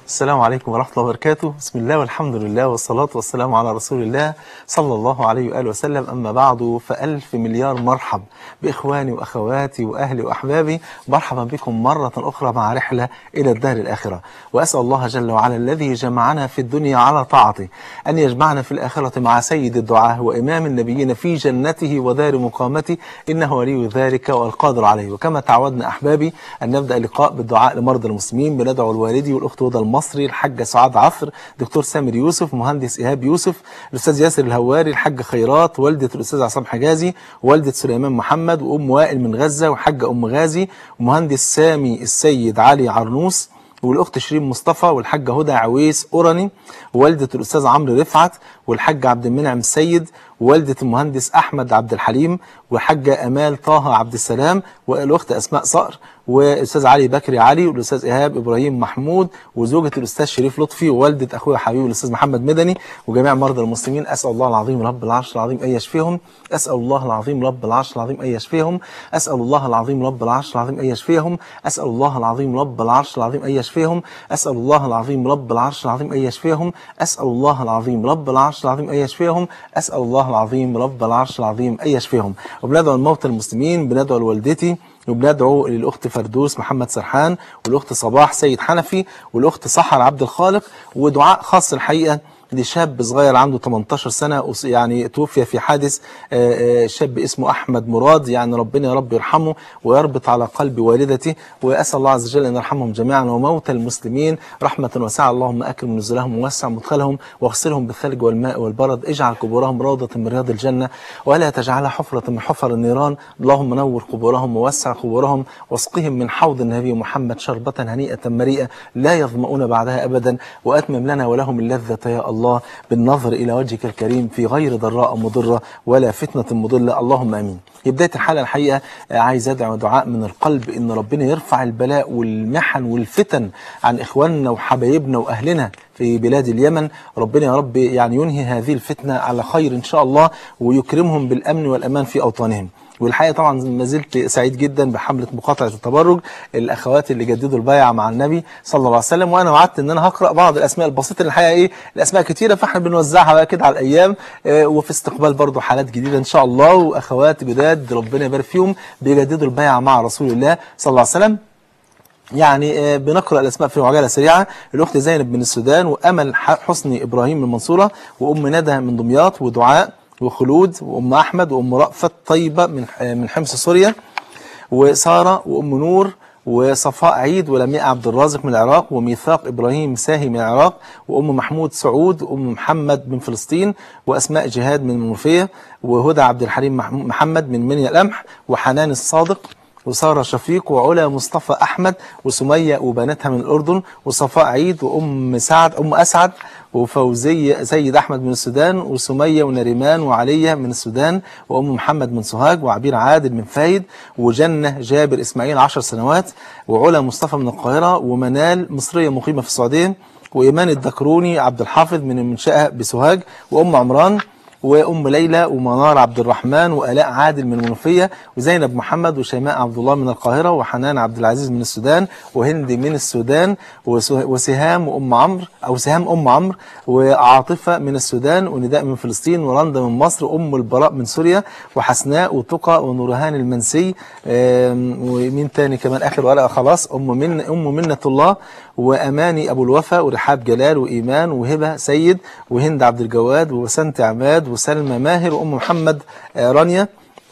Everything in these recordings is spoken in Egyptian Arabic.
السلام عليكم ورحمة الله وبركاته بسم الله والحمد لله والصلاة والسلام على رسول الله صلى الله عليه وآله وسلم أما بعد فألف مليار مرحب بإخواني وأخواتي وأهلي وأحبابي مرحبا بكم مرة أخرى مع رحلة إلى الدار الآخرة وأسأل الله جل وعلا الذي جمعنا في الدنيا على طاعته أن يجمعنا في الآخرة مع سيد الدعاة وإمام النبيين في جنته ودار مقامته إنه ولي ذلك والقادر عليه وكما تعودنا أحبابي أن نبدأ اللقاء بالدعاء لمرضى المسلمين بندعو الوالدي والأخت هدى المصري الحاجة سعاد عفر دكتور سامر يوسف مهندس إيهاب يوسف الأستاذ ياسر الهواري الحاجة خيرات والدة الأستاذ عصام حجازي والدة سليمان محمد وأم وائل من غزة وحاجة أم غازي ومهندس سامي السيد علي عرنوس والاخت شيرين مصطفى والحاجه هدى عويس اوراني ووالده الاستاذ عمرو رفعت والحاج عبد المنعم السيد ووالده المهندس احمد عبد الحليم والحاجه امال طه عبد السلام والاخت اسماء صقر والاستاذ علي بكري علي والاستاذ ايهاب ابراهيم محمود وزوجه الاستاذ شريف لطفي ووالده اخويا حبيبي الاستاذ محمد مدني وجميع مرضى المسلمين اسال الله العظيم رب العرش العظيم ان يشفيهم اسال الله العظيم رب العرش العظيم ان يشفيهم اسال الله العظيم رب العرش العظيم ان يشفيهم اسال الله العظيم رب العرش العظيم ان يشفيهم اسال الله العظيم رب العرش العظيم ان يشفيهم اسال الله العظيم رب العرش العظيم ان يشفيهم اسال الله العظيم رب العرش العظيم ان يشفيهم وبندعو الموتى المسلمين بندعو لوالدتي وبندعو للاخت فردوس محمد سرحان والاخت صباح سيد حنفي والاخت سحر عبد الخالق ودعاء خاص الحقيقه لشاب صغير عنده 18 سنة يعني توفي في حادث شاب اسمه أحمد مراد يعني ربنا يا رب يرحمه ويربط على قلب والدته وأسأل الله عز وجل أن يرحمهم جميعا وموتى المسلمين رحمة واسعة اللهم أكرم نزلهم ووسع مدخلهم واغسلهم بالثلج والماء والبرد اجعل قبورهم روضة من رياض الجنة ولا تجعلها حفرة من حفر النيران اللهم نور قبورهم ووسع قبورهم واسقهم من حوض النبي محمد شربة هنيئة مريئة لا يظمؤون بعدها أبدا وأتمم لنا ولهم اللذة يا الله الله بالنظر إلى وجهك الكريم في غير ضراء مضرة ولا فتنة مضلة اللهم أمين في بداية الحلقة الحقيقة عايز أدعو دعاء من القلب إن ربنا يرفع البلاء والمحن والفتن عن إخواننا وحبايبنا وأهلنا في بلاد اليمن ربنا يا رب يعني ينهي هذه الفتنة على خير إن شاء الله ويكرمهم بالأمن والأمان في أوطانهم والحقيقه طبعا ما زلت سعيد جدا بحمله مقاطعه التبرج الاخوات اللي جددوا البيعه مع النبي صلى الله عليه وسلم وانا وعدت ان انا هقرا بعض الاسماء البسيطه اللي الحقيقه ايه الاسماء كتيره فاحنا بنوزعها بقى كده على الايام آه وفي استقبال برضو حالات جديده ان شاء الله واخوات جداد ربنا يبارك فيهم بيجددوا البيعه مع رسول الله صلى الله عليه وسلم يعني بنقرأ الأسماء في عجالة سريعة الأخت زينب من السودان وأمل حسني إبراهيم من المنصورة وأم ندى من دمياط ودعاء وخلود وأم أحمد وأم رأفت طيبة من من حمص سوريا وسارة وأم نور وصفاء عيد ولمياء عبد الرازق من العراق وميثاق إبراهيم ساهي من العراق وأم محمود سعود وأم محمد من فلسطين وأسماء جهاد من المنوفية وهدى عبد الحليم محمد من منيا القمح وحنان الصادق وسارة شفيق وعلا مصطفى أحمد وسمية وبناتها من الأردن وصفاء عيد وأم سعد أم أسعد وفوزية سيد أحمد من السودان وسمية ونريمان وعلية من السودان وأم محمد من سوهاج وعبير عادل من فايد وجنة جابر إسماعيل عشر سنوات وعلا مصطفى من القاهرة ومنال مصرية مقيمة في السعودية وإيمان الدكروني عبد الحافظ من المنشأة بسوهاج وأم عمران وام ليلى ومنار عبد الرحمن والاء عادل من المنوفيه وزينب محمد وشيماء عبد الله من القاهره وحنان عبد العزيز من السودان وهند من السودان وسهام وام عمرو او سهام ام عمرو وعاطفه من السودان ونداء من فلسطين ورندا من مصر وام البراء من سوريا وحسناء وتقى ونورهان المنسي ومين تاني كمان اخر ورقه خلاص ام من ام منه الله واماني ابو الوفا ورحاب جلال وايمان وهبه سيد وهند عبد الجواد وسنت عماد وسلمى ماهر وام محمد رانيا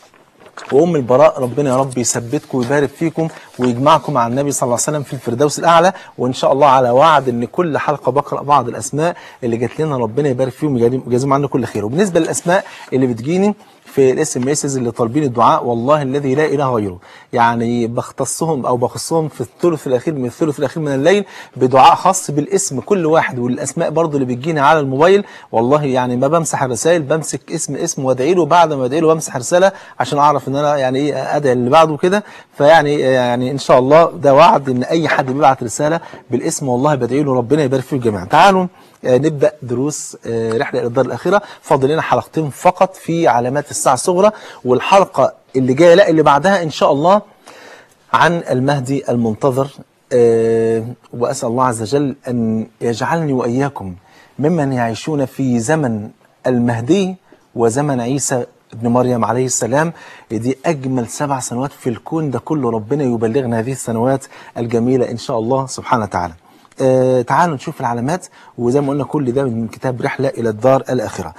وام البراء ربنا يا رب يثبتكم ويبارك فيكم ويجمعكم مع النبي صلى الله عليه وسلم في الفردوس الاعلى وان شاء الله على وعد ان كل حلقه بقرا بعض الاسماء اللي جات لنا ربنا يبارك فيهم ويجازيهم عنا كل خير وبالنسبه للاسماء اللي بتجيني في الاس ام اس اللي طالبين الدعاء والله الذي لا اله غيره يعني بختصهم او بخصهم في الثلث الاخير من الثلث الاخير من الليل بدعاء خاص بالاسم كل واحد والاسماء برضو اللي بتجيني على الموبايل والله يعني ما بمسح الرسائل بمسك اسم اسم وادعي له بعد ما ادعي له بمسح رساله عشان اعرف ان انا يعني ايه ادعي اللي بعده كده فيعني يعني ان شاء الله ده وعد ان اي حد بيبعت رساله بالاسم والله بدعي له ربنا يبارك فيه الجميع تعالوا نبدا دروس رحله الى الدار الاخره فاضل لنا حلقتين فقط في علامات الساعه الصغرى والحلقه اللي جايه لا اللي بعدها ان شاء الله عن المهدي المنتظر آه، وأسأل الله عز وجل أن يجعلني وإياكم ممن يعيشون في زمن المهدي وزمن عيسى ابن مريم عليه السلام دي أجمل سبع سنوات في الكون ده كله ربنا يبلغنا هذه السنوات الجميلة إن شاء الله سبحانه وتعالى آه تعالوا نشوف العلامات وزي ما قلنا كل ده من كتاب رحلة إلى الدار الآخرة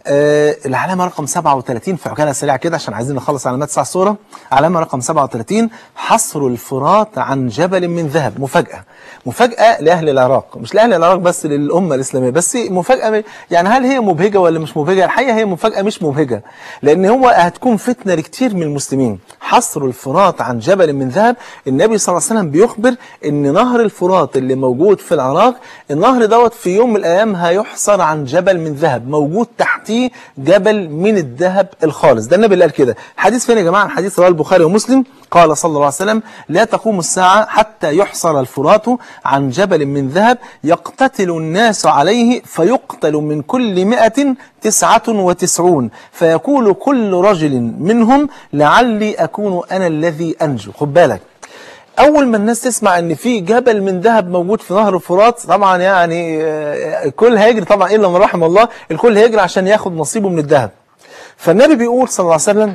آه العلامة رقم 37 في عجالة سريعة كده عشان عايزين نخلص علامات ساعة الصورة علامة رقم 37 حصر الفرات عن جبل من ذهب مفاجأة مفاجأة لأهل العراق مش لأهل العراق بس للأمة الإسلامية بس مفاجأة يعني هل هي مبهجة ولا مش مبهجة الحقيقة هي مفاجأة مش مبهجة لأن هو هتكون فتنة لكتير من المسلمين حصر الفرات عن جبل من ذهب النبي صلى الله عليه وسلم بيخبر ان نهر الفرات اللي موجود في العراق النهر دوت في يوم من الايام هيحصر عن جبل من ذهب موجود تحتيه جبل من الذهب الخالص ده النبي اللي قال كده حديث فين يا جماعه الحديث رواه البخاري ومسلم قال صلى الله عليه وسلم لا تقوم الساعه حتى يحصر الفرات عن جبل من ذهب يقتتل الناس عليه فيقتل من كل مئة تسعة وتسعون فيقول كل رجل منهم لعلي أكون أنا الذي أنجو خد بالك أول ما الناس تسمع إن في جبل من ذهب موجود في نهر الفرات طبعا يعني آه، الكل هيجري طبعا إلا من رحم الله الكل هيجري عشان ياخد نصيبه من الذهب فالنبي بيقول صلى الله عليه وسلم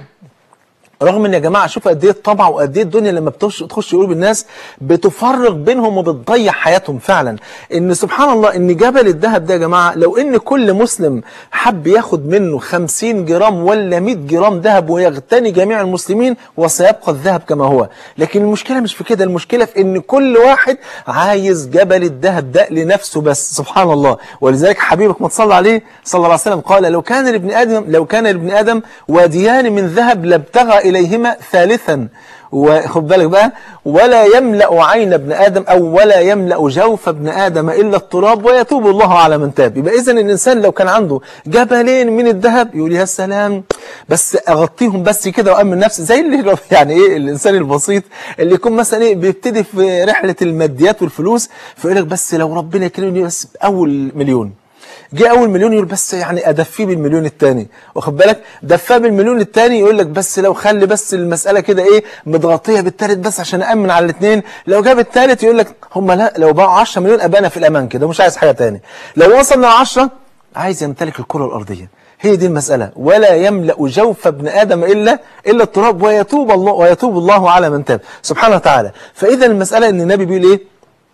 رغم ان يا جماعه شوف قد ايه الطبع وقد ايه الدنيا لما بتخش تخش قلوب الناس بتفرق بينهم وبتضيع حياتهم فعلا ان سبحان الله ان جبل الذهب ده يا جماعه لو ان كل مسلم حب ياخد منه 50 جرام ولا 100 جرام ذهب ويغتني جميع المسلمين وسيبقى الذهب كما هو لكن المشكله مش في كده المشكله في ان كل واحد عايز جبل الذهب ده لنفسه بس سبحان الله ولذلك حبيبك ما تصلى عليه صلى الله عليه وسلم قال لو كان لابن ادم لو كان لابن ادم واديان من ذهب لابتغى إليهما ثالثا وخد بالك بقى ولا يملأ عين ابن آدم أو ولا يملأ جوف ابن آدم إلا التراب ويتوب الله على من تاب يبقى إذن الإنسان لو كان عنده جبلين من الذهب يقول يا سلام بس أغطيهم بس كده وأمن نفسي زي اللي يعني إيه الإنسان البسيط اللي يكون مثلا إيه بيبتدي في رحلة الماديات والفلوس فيقول لك بس لو ربنا يكرمني بس أول مليون جه اول مليون يقول بس يعني ادفيه بالمليون الثاني واخد بالك دفاه بالمليون الثاني يقول لك بس لو خلي بس المساله كده ايه متغطيه بالثالث بس عشان امن على الاثنين لو جاب الثالث يقول لك هم لا لو باعوا 10 مليون ابقى انا في الامان كده مش عايز حاجه ثاني لو وصلنا ل 10 عايز يمتلك الكره الارضيه هي دي المسألة ولا يملأ جوف ابن آدم إلا إلا التراب ويتوب الله ويتوب الله على من تاب سبحانه وتعالى فإذا المسألة إن النبي بيقول إيه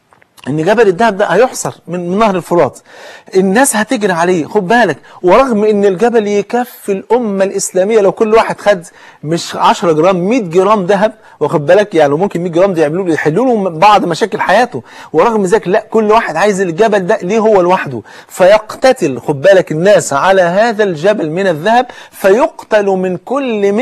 ان جبل الذهب ده هيحصر من من نهر الفرات الناس هتجري عليه خد بالك ورغم ان الجبل يكفي الامه الاسلاميه لو كل واحد خد مش 10 جرام 100 جرام ذهب واخد بالك يعني ممكن 100 جرام ده يعملوا له يحلوا له بعض مشاكل حياته ورغم ذلك لا كل واحد عايز الجبل ده ليه هو لوحده فيقتتل خد بالك الناس على هذا الجبل من الذهب فيقتل من كل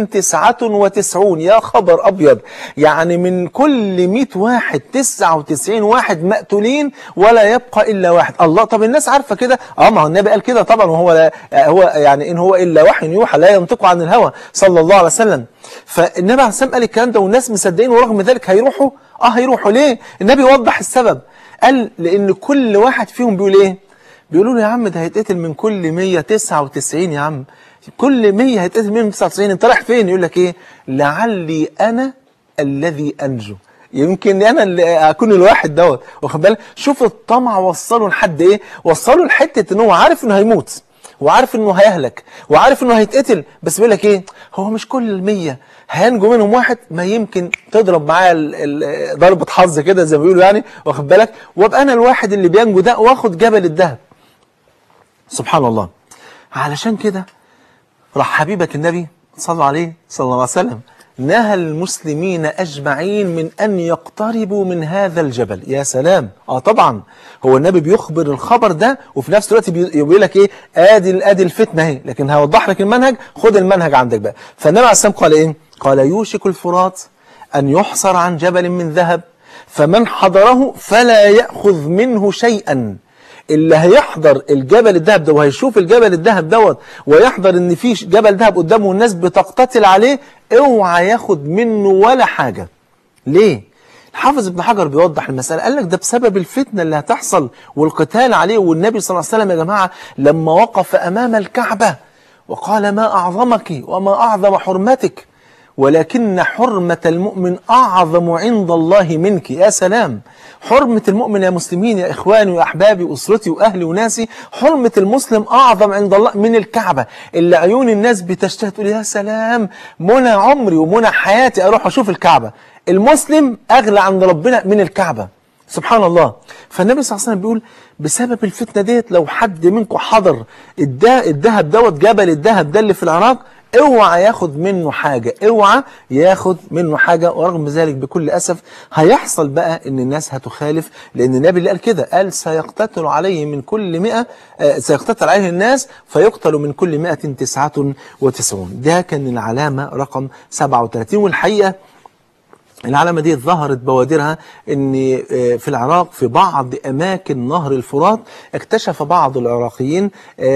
199 يا خبر ابيض يعني من كل 100 واحد 99 واحد مقتولين ولا يبقى الا واحد الله طب الناس عارفه كده اه ما هو النبي قال كده طبعا وهو لا هو يعني ان هو الا وحي يوحى لا ينطق عن الهوى صلى الله عليه وسلم فالنبي عليه السلام قال الكلام ده والناس مصدقين ورغم ذلك هيروحوا اه هيروحوا ليه النبي وضح السبب قال لان كل واحد فيهم بيقول ايه بيقولوا له يا عم ده هيتقتل من كل 199 يا عم كل 100 هيتقتل منهم 99 انت رايح فين يقول لك ايه لعلي انا الذي انجو يمكن انا اللي اكون الواحد دوت واخد بالك شوف الطمع وصله لحد ايه وصله لحته ان هو عارف انه هيموت وعارف انه هيهلك وعارف انه هيتقتل بس بيقول لك ايه هو مش كل المية هينجو منهم واحد ما يمكن تضرب معايا ال- ال- ضربة حظ كده زي ما بيقولوا يعني واخد بالك وابقى انا الواحد اللي بينجو ده واخد جبل الذهب سبحان الله علشان كده راح حبيبك النبي صلى عليه صلى الله عليه وسلم نهى المسلمين أجمعين من أن يقتربوا من هذا الجبل يا سلام آه طبعا هو النبي بيخبر الخبر ده وفي نفس الوقت بي- بيقول لك إيه آدي آدي الفتنة اهي لكن هوضح لك المنهج خد المنهج عندك بقى فالنبي عليه السلام قال إيه قال يوشك الفرات أن يحصر عن جبل من ذهب فمن حضره فلا يأخذ منه شيئا اللي هيحضر الجبل الذهب ده وهيشوف الجبل الذهب دوت ويحضر ان في جبل ذهب قدامه والناس بتقتتل عليه اوعى ياخد منه ولا حاجه ليه الحافظ ابن حجر بيوضح المسألة قال لك ده بسبب الفتنة اللي هتحصل والقتال عليه والنبي صلى الله عليه وسلم يا جماعة لما وقف أمام الكعبة وقال ما أعظمك وما أعظم حرمتك ولكن حرمة المؤمن أعظم عند الله منك يا سلام حرمة المؤمن يا مسلمين يا إخواني وأحبابي وأسرتي وأهلي وناسي حرمة المسلم أعظم عند الله من الكعبة اللي عيون الناس بتشتهي تقول يا سلام منى عمري ومنى حياتي أروح أشوف الكعبة المسلم أغلى عند ربنا من الكعبة سبحان الله فالنبي صلى الله عليه وسلم بيقول بسبب الفتنة ديت لو حد منكم حضر الذهب دوت جبل الذهب ده اللي في العراق اوعى ياخد منه حاجة اوعى ياخد منه حاجة ورغم ذلك بكل أسف هيحصل بقى ان الناس هتخالف لان النبي اللي قال كده قال سيقتتل عليه من كل مئة آه سيقتتل عليه الناس فيقتل من كل مئة تسعة وتسعون ده كان العلامة رقم 37 والحقيقة العلامة دي ظهرت بوادرها ان في العراق في بعض اماكن نهر الفرات اكتشف بعض العراقيين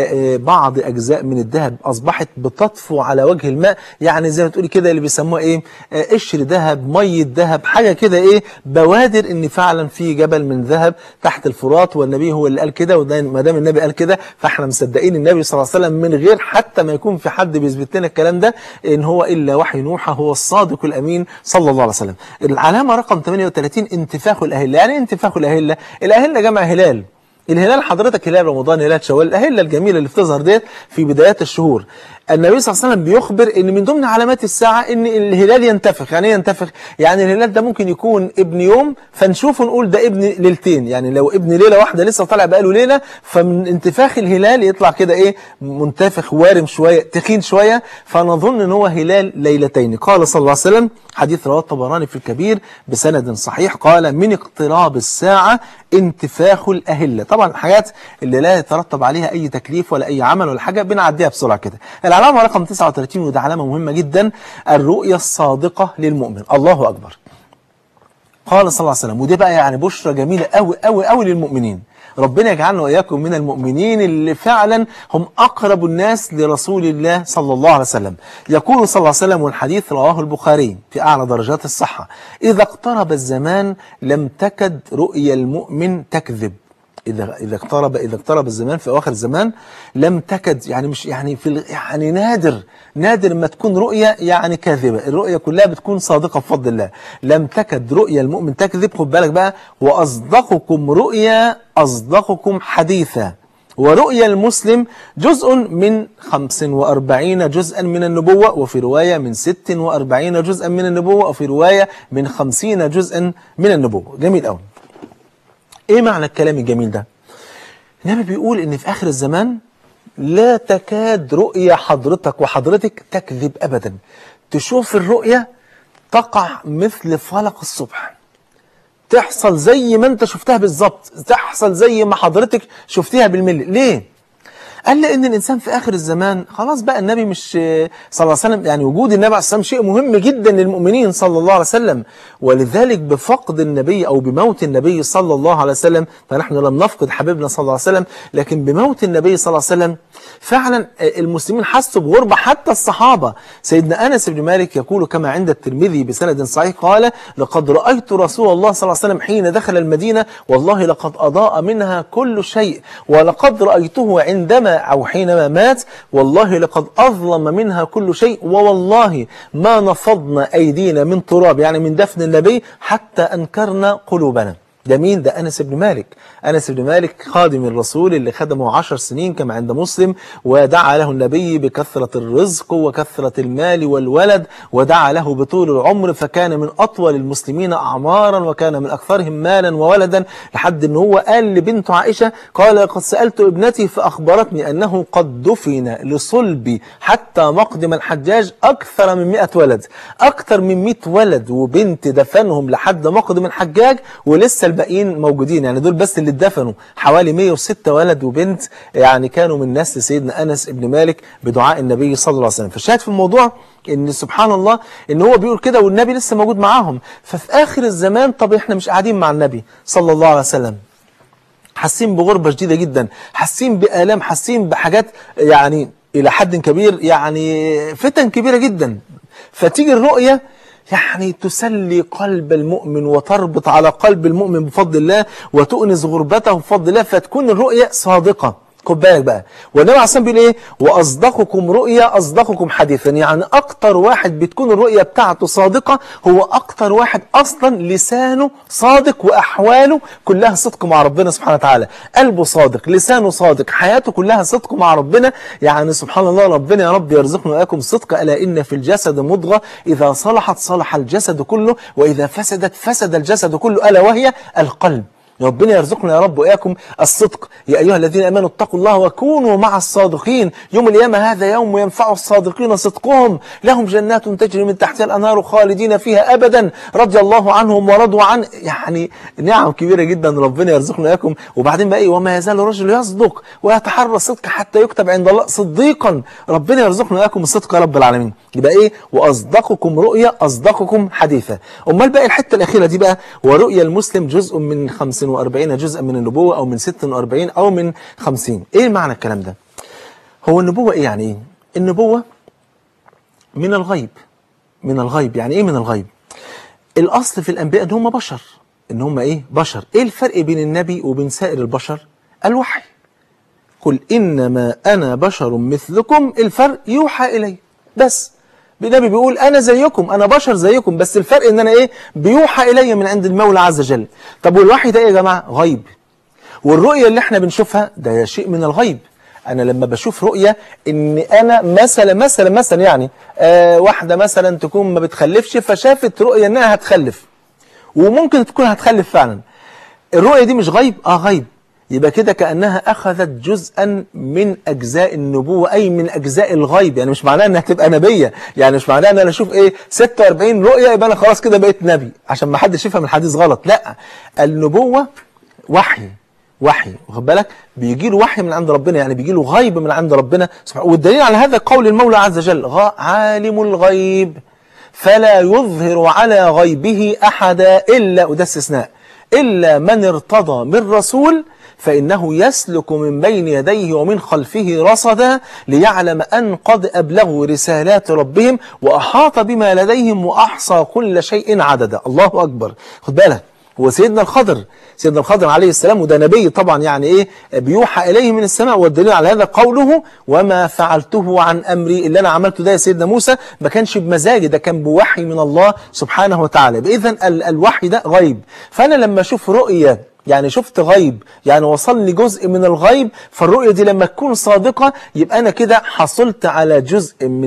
بعض اجزاء من الذهب اصبحت بتطفو على وجه الماء يعني زي ما تقولي كده اللي بيسموها ايه قشر ذهب مية ذهب حاجة كده ايه بوادر ان فعلا في جبل من ذهب تحت الفرات والنبي هو اللي قال كده وما دام النبي قال كده فاحنا مصدقين النبي صلى الله عليه وسلم من غير حتى ما يكون في حد بيثبت لنا الكلام ده ان هو الا وحي نوحى هو الصادق الامين صلى الله عليه وسلم العلامة رقم 38 انتفاخ الأهلة يعني انتفاخ الأهلة الأهلة جمع هلال الهلال حضرتك هلال رمضان هلال شوال الأهلة الجميلة اللي بتظهر ديت في بدايات الشهور النبي صلى الله عليه وسلم بيخبر ان من ضمن علامات الساعة ان الهلال ينتفخ يعني ايه ينتفخ يعني الهلال ده ممكن يكون ابن يوم فنشوفه نقول ده ابن ليلتين يعني لو ابن ليلة واحدة لسه طالع بقاله ليلة فمن انتفاخ الهلال يطلع كده ايه منتفخ وارم شوية تخين شوية فنظن ان هو هلال ليلتين قال صلى الله عليه وسلم حديث رواه الطبراني في الكبير بسند صحيح قال من اقتراب الساعة انتفاخ الأهلة طبعا الحاجات اللي لا يترتب عليها أي تكليف ولا أي عمل ولا حاجة بنعديها بسرعة كده العلامة رقم 39 وده علامة مهمة جدا الرؤية الصادقة للمؤمن الله أكبر قال صلى الله عليه وسلم ودي بقى يعني بشرى جميلة قوي قوي قوي للمؤمنين ربنا يجعلنا وإياكم من المؤمنين اللي فعلا هم أقرب الناس لرسول الله صلى الله عليه وسلم يقول صلى الله عليه وسلم والحديث رواه البخاري في أعلى درجات الصحة إذا اقترب الزمان لم تكد رؤيا المؤمن تكذب إذا إذا اقترب إذا اقترب الزمان في أواخر الزمان لم تكد يعني مش يعني في يعني نادر نادر ما تكون رؤية يعني كاذبة الرؤية كلها بتكون صادقة بفضل الله لم تكد رؤيا المؤمن تكذب خد بالك بقى وأصدقكم رؤيا أصدقكم حديثا ورؤيا المسلم جزء من 45 جزءا من النبوة وفي رواية من 46 جزءا من النبوة وفي رواية من 50 جزءا من النبوة جميل قوي ايه معنى الكلام الجميل ده النبي بيقول ان في اخر الزمان لا تكاد رؤية حضرتك وحضرتك تكذب ابدا تشوف الرؤية تقع مثل فلق الصبح تحصل زي ما انت شفتها بالظبط تحصل زي ما حضرتك شفتيها بالملي ليه قال لان الانسان في اخر الزمان خلاص بقى النبي مش صلى الله عليه وسلم يعني وجود النبي عليه الصلاه والسلام شيء مهم جدا للمؤمنين صلى الله عليه وسلم ولذلك بفقد النبي او بموت النبي صلى الله عليه وسلم فنحن لم نفقد حبيبنا صلى الله عليه وسلم لكن بموت النبي صلى الله عليه وسلم فعلا المسلمين حسوا بغربه حتى الصحابه سيدنا انس بن مالك يقول كما عند الترمذي بسند صحيح قال لقد رايت رسول الله صلى الله عليه وسلم حين دخل المدينه والله لقد اضاء منها كل شيء ولقد رايته عندما أو حينما مات والله لقد أظلم منها كل شيء ووالله ما نفضنا أيدينا من تراب يعني من دفن النبي حتى أنكرنا قلوبنا ده مين ده أنس بن مالك أنس بن مالك خادم الرسول اللي خدمه عشر سنين كما عند مسلم ودعا له النبي بكثرة الرزق وكثرة المال والولد ودعا له بطول العمر فكان من أطول المسلمين أعمارا وكان من أكثرهم مالا وولدا لحد أن هو قال لبنته عائشة قال قد سألت ابنتي فأخبرتني أنه قد دفن لصلبي حتى مقدم الحجاج أكثر من 100 ولد أكثر من 100 ولد وبنت دفنهم لحد مقدم الحجاج ولسه الباقيين موجودين يعني دول بس اللي اتدفنوا حوالي 106 ولد وبنت يعني كانوا من نسل سيدنا أنس بن مالك بدعاء النبي صلى الله عليه وسلم فالشاهد في الموضوع ان سبحان الله ان هو بيقول كده والنبي لسه موجود معاهم ففي آخر الزمان طب احنا مش قاعدين مع النبي صلى الله عليه وسلم حاسين بغربة شديدة جدا حاسين بآلام حاسين بحاجات يعني إلى حد كبير يعني فتن كبيرة جدا فتيجي الرؤية يعني تسلي قلب المؤمن وتربط على قلب المؤمن بفضل الله وتؤنس غربته بفضل الله فتكون الرؤية صادقة خد بالك بقى والنبي عليه الصلاه والسلام بيقول ايه واصدقكم رؤيا اصدقكم حديثا يعني اكتر واحد بتكون الرؤيا بتاعته صادقه هو اكتر واحد اصلا لسانه صادق واحواله كلها صدق مع ربنا سبحانه وتعالى قلبه صادق لسانه صادق حياته كلها صدق مع ربنا يعني سبحان الله ربنا يا رب يرزقنا واياكم صدق الا ان في الجسد مضغه اذا صلحت صلح الجسد كله واذا فسدت فسد الجسد كله الا وهي القلب ربنا يرزقنا يا رب وإياكم الصدق يا أيها الذين أمنوا اتقوا الله وكونوا مع الصادقين يوم القيامة هذا يوم ينفع الصادقين صدقهم لهم جنات تجري من تحتها الأنهار خالدين فيها أبدا رضي الله عنهم ورضوا عن يعني نعم كبيرة جدا ربنا يرزقنا إياكم وبعدين بقى إيه وما يزال الرجل يصدق ويتحرى الصدق حتى يكتب عند الله صديقا ربنا يرزقنا إياكم الصدق يا رب العالمين يبقى إيه وأصدقكم رؤيا أصدقكم حديثا أمال بقى الحتة الأخيرة دي بقى ورؤيا المسلم جزء من 45 جزءا من النبوة أو من 46 أو من 50 إيه معنى الكلام ده هو النبوة إيه يعني إيه النبوة من الغيب من الغيب يعني إيه من الغيب الأصل في الأنبياء إن هم بشر إن هم إيه بشر إيه الفرق بين النبي وبين سائر البشر الوحي قل إنما أنا بشر مثلكم الفرق يوحى إلي بس النبي بيقول أنا زيكم أنا بشر زيكم بس الفرق إن أنا إيه بيوحى إلي من عند المولى عز وجل طب والوحي ده إيه يا جماعة غيب والرؤية اللي احنا بنشوفها ده شيء من الغيب أنا لما بشوف رؤية إن أنا مثلا مثلا مثلا يعني آه واحدة مثلا تكون ما بتخلفش فشافت رؤية إنها هتخلف وممكن تكون هتخلف فعلا الرؤية دي مش غيب آه غيب يبقى كده كأنها أخذت جزءا من أجزاء النبوة أي من أجزاء الغيب يعني مش معناها أنها تبقى نبية يعني مش معناها أن أنا أشوف إيه 46 رؤية يبقى أنا خلاص كده بقيت نبي عشان ما حدش يفهم الحديث غلط لا النبوة وحي وحي واخد بالك بيجي له وحي من عند ربنا يعني بيجي له غيب من عند ربنا سبحانه والدليل على هذا قول المولى عز وجل عالم الغيب فلا يظهر على غيبه أحدا إلا وده استثناء إلا من ارتضى من رسول فإنه يسلك من بين يديه ومن خلفه رصدا ليعلم أن قد أبلغوا رسالات ربهم وأحاط بما لديهم وأحصى كل شيء عددا الله أكبر خد بالك وسيدنا الخضر سيدنا الخضر عليه السلام وده نبي طبعا يعني ايه بيوحى اليه من السماء والدليل على هذا قوله وما فعلته عن امري اللي انا عملته ده يا سيدنا موسى ما كانش بمزاجي ده كان بوحي من الله سبحانه وتعالى اذا الوحي ده غيب فانا لما اشوف رؤيه يعني شفت غيب يعني وصل لي جزء من الغيب فالرؤية دي لما تكون صادقة يبقى أنا كده حصلت على جزء من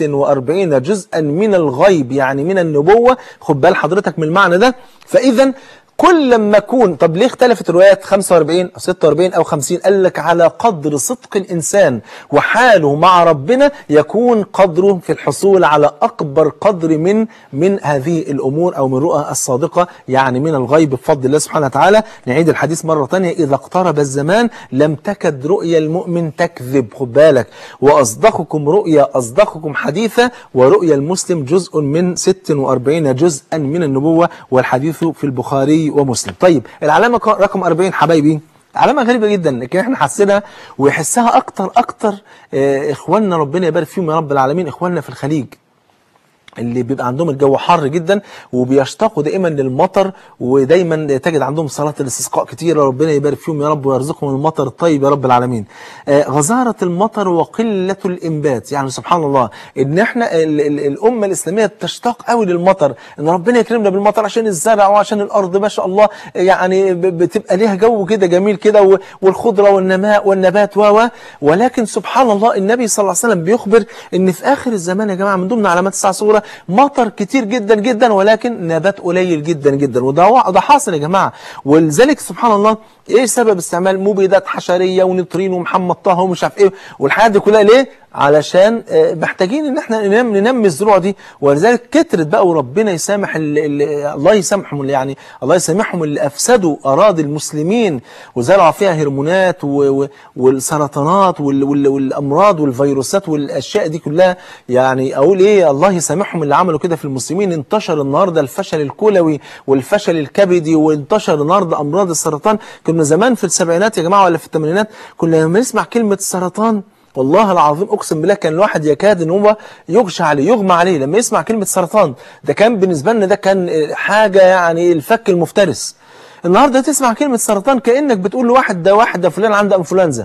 46 جزءا من الغيب يعني من النبوة خد بال حضرتك من المعنى ده فإذا كل لما أكون طب ليه اختلفت الروايات 45 أو 46 أو 50 قال لك على قدر صدق الإنسان وحاله مع ربنا يكون قدره في الحصول على أكبر قدر من من هذه الأمور أو من رؤى الصادقة يعني من الغيب بفضل الله سبحانه وتعالى نعيد الحديث مرة ثانية إذا اقترب الزمان لم تكد رؤيا المؤمن تكذب خد بالك وأصدقكم رؤيا أصدقكم حديثا ورؤيا المسلم جزء من 46 جزءا من النبوة والحديث في البخاري ومسلم طيب العلامة رقم 40 حبايبي علامة غريبة جدا لكن احنا حسينا ويحسها اكتر اكتر اه اخواننا ربنا يبارك فيهم يا رب العالمين اخواننا في الخليج اللي بيبقى عندهم الجو حر جدا وبيشتاقوا دائما للمطر ودايما تجد عندهم صلاة الاستسقاء كتير ربنا يبارك فيهم يا رب ويرزقهم المطر الطيب يا رب العالمين آه غزارة المطر وقلة الإنبات يعني سبحان الله إن احنا ال ال الأمة الإسلامية تشتاق قوي للمطر إن ربنا يكرمنا بالمطر عشان الزرع وعشان الأرض ما شاء الله يعني بتبقى ليها جو كده جميل كده والخضرة والنماء والنبات و ولكن سبحان الله النبي صلى الله عليه وسلم بيخبر إن في آخر الزمان يا جماعة من ضمن علامات الساعة صورة مطر كتير جدا جدا ولكن نبات قليل جدا جدا وده ده حاصل يا جماعه ولذلك سبحان الله ايه سبب استعمال مبيدات حشريه ونترين ومحمد طه ومش عارف ايه والحاجات دي كلها ليه علشان محتاجين ان احنا ننمي, ننمي الزروع دي ولذلك كترت بقى وربنا يسامح اللي الله يسامحهم اللي يعني الله يسامحهم اللي افسدوا اراضي المسلمين وزرعوا فيها هرمونات والسرطانات والامراض والفيروسات والاشياء دي كلها يعني اقول ايه الله يسامحهم اللي عملوا كده في المسلمين انتشر النهارده الفشل الكلوي والفشل الكبدي وانتشر النهارده امراض السرطان كنا زمان في السبعينات يا جماعه ولا في الثمانينات كنا لما نسمع كلمه سرطان والله العظيم اقسم بالله كان الواحد يكاد ان هو يغشى عليه يغمى عليه لما يسمع كلمه سرطان ده كان بالنسبه لنا ده كان حاجه يعني الفك المفترس النهارده تسمع كلمه سرطان كانك بتقول لواحد ده واحد ده فلان عنده انفلونزا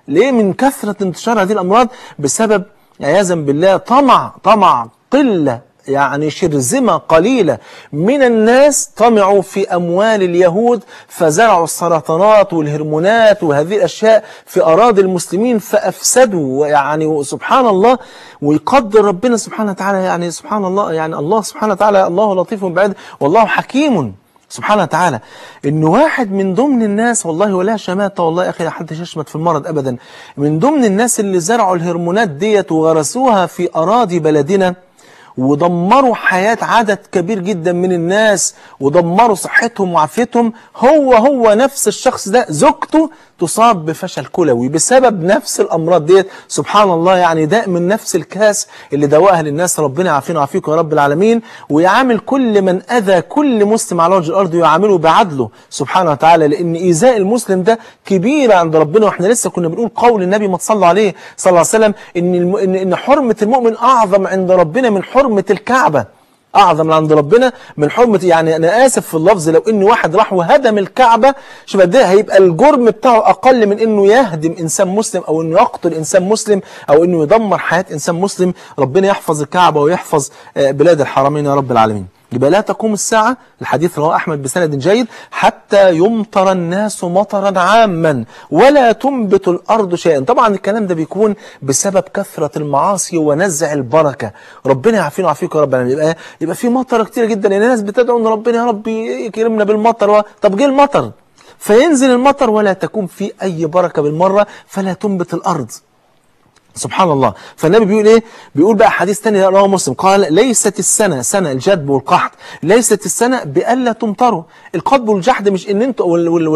ليه من كثرة انتشار هذه الأمراض بسبب عياذا بالله طمع طمع قلة يعني شرذمة قليلة من الناس طمعوا في أموال اليهود فزرعوا السرطانات والهرمونات وهذه الأشياء في أراضي المسلمين فأفسدوا يعني سبحان الله ويقدر ربنا سبحانه وتعالى يعني سبحان الله يعني الله سبحانه وتعالى الله لطيف بعيد والله حكيم سبحانه وتعالى ان واحد من ضمن الناس والله ولا شماتة والله يا اخي لا حد يشمت في المرض ابدا من ضمن الناس اللي زرعوا الهرمونات ديت وغرسوها في اراضي بلدنا ودمروا حياة عدد كبير جدا من الناس ودمروا صحتهم وعافيتهم هو هو نفس الشخص ده زوجته تصاب بفشل كلوي بسبب نفس الأمراض ديت سبحان الله يعني داء من نفس الكاس اللي دواها للناس ربنا يعافينا ويعافيكم يا رب العالمين ويعامل كل من أذى كل مسلم على وجه الأرض ويعامله بعدله سبحانه وتعالى لأن إيذاء المسلم ده كبيرة عند ربنا وإحنا لسه كنا بنقول قول النبي ما تصلى عليه صلى الله عليه وسلم إن, الم... إن إن حرمة المؤمن أعظم عند ربنا من حرمة الكعبة اعظم عند ربنا من حرمه يعني انا اسف في اللفظ لو ان واحد راح وهدم الكعبه شوف ده هيبقى الجرم بتاعه اقل من انه يهدم انسان مسلم او انه يقتل انسان مسلم او انه يدمر حياه انسان مسلم ربنا يحفظ الكعبه ويحفظ بلاد الحرمين يا رب العالمين يبقى لا تقوم الساعة الحديث رواه أحمد بسند جيد حتى يمطر الناس مطرا عاما ولا تنبت الأرض شيئا طبعا الكلام ده بيكون بسبب كثرة المعاصي ونزع البركة ربنا يعافينا ويعافيك يا رب العالمين يبقى يبقى في مطر كتير جدا يعني الناس بتدعو ان ربنا يا رب يكرمنا بالمطر و... طب جه المطر فينزل المطر ولا تكون في أي بركة بالمرة فلا تنبت الأرض سبحان الله فالنبي بيقول ايه بيقول بقى حديث تاني رواه مسلم قال ليست السنة سنة الجدب والقحط ليست السنة بألا تمطروا القطب والجحد مش ان انتوا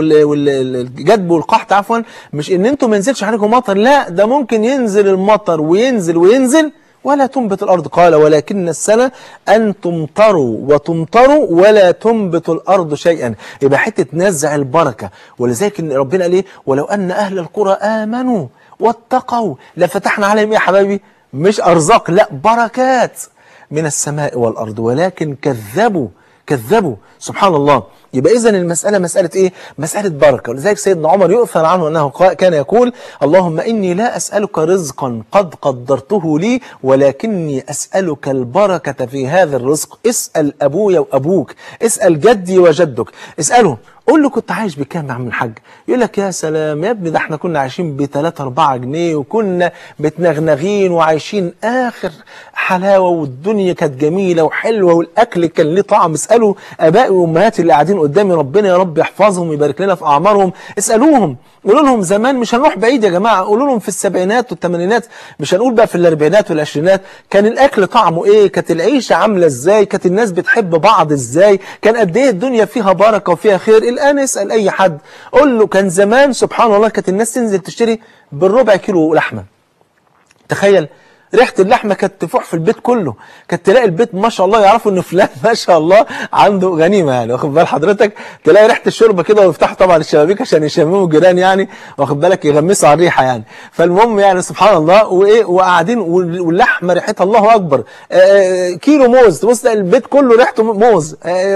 والجدب والقحط عفوا مش ان انتوا ما ينزلش عليكم مطر لا ده ممكن ينزل المطر وينزل وينزل ولا تنبت الأرض قال ولكن السنة أن تمطروا وتمطروا ولا تنبت الأرض شيئا يبقى حتة نزع البركة ولذلك ربنا قال ايه ولو أن أهل القرى آمنوا واتقوا لفتحنا عليهم ايه يا حبايبي مش ارزاق لا بركات من السماء والارض ولكن كذبوا كذبوا سبحان الله يبقى اذا المسألة مسألة ايه مسألة بركة ولذلك سيدنا عمر يؤثر عنه انه كان يقول اللهم اني لا اسألك رزقا قد قدرته لي ولكني اسألك البركة في هذا الرزق اسأل ابويا وابوك اسأل جدي وجدك اسأله قول له كنت عايش بكام يا عم الحاج يقول لك يا سلام يا ابني ده احنا كنا عايشين ب 3 4 جنيه وكنا متنغنغين وعايشين اخر حلاوه والدنيا كانت جميله وحلوه والاكل كان ليه طعم اسالوا ابائي وامهاتي اللي قاعدين قدامي ربنا يا رب يحفظهم ويبارك لنا في اعمارهم اسالوهم قولوا لهم زمان مش هنروح بعيد يا جماعه قولوا لهم في السبعينات والثمانينات مش هنقول بقى في الاربعينات والعشرينات كان الاكل طعمه ايه كانت العيشه عامله ازاي كانت الناس بتحب بعض ازاي كان قد ايه الدنيا فيها بركه وفيها خير الآن اسأل أي حد قول له كان زمان سبحان الله كانت الناس تنزل تشتري بالربع كيلو لحمة تخيل ريحة اللحمة كانت تفوح في البيت كله كانت تلاقي البيت ما شاء الله يعرفوا ان فلان ما شاء الله عنده غنيمة يعني واخد بال حضرتك تلاقي ريحة الشوربة كده ويفتحوا طبعا الشبابيك عشان يشمموا الجيران يعني واخد بالك يغمسوا على الريحة يعني فالمهم يعني سبحان الله وايه وقاعدين واللحمة ريحتها الله اكبر آآ كيلو موز تبص البيت كله ريحته موز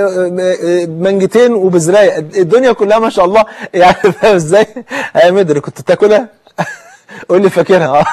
منجتين وبزراية الدنيا كلها ما شاء الله يعني فاهم ازاي يا مدري كنت تاكلها قول لي فاكرها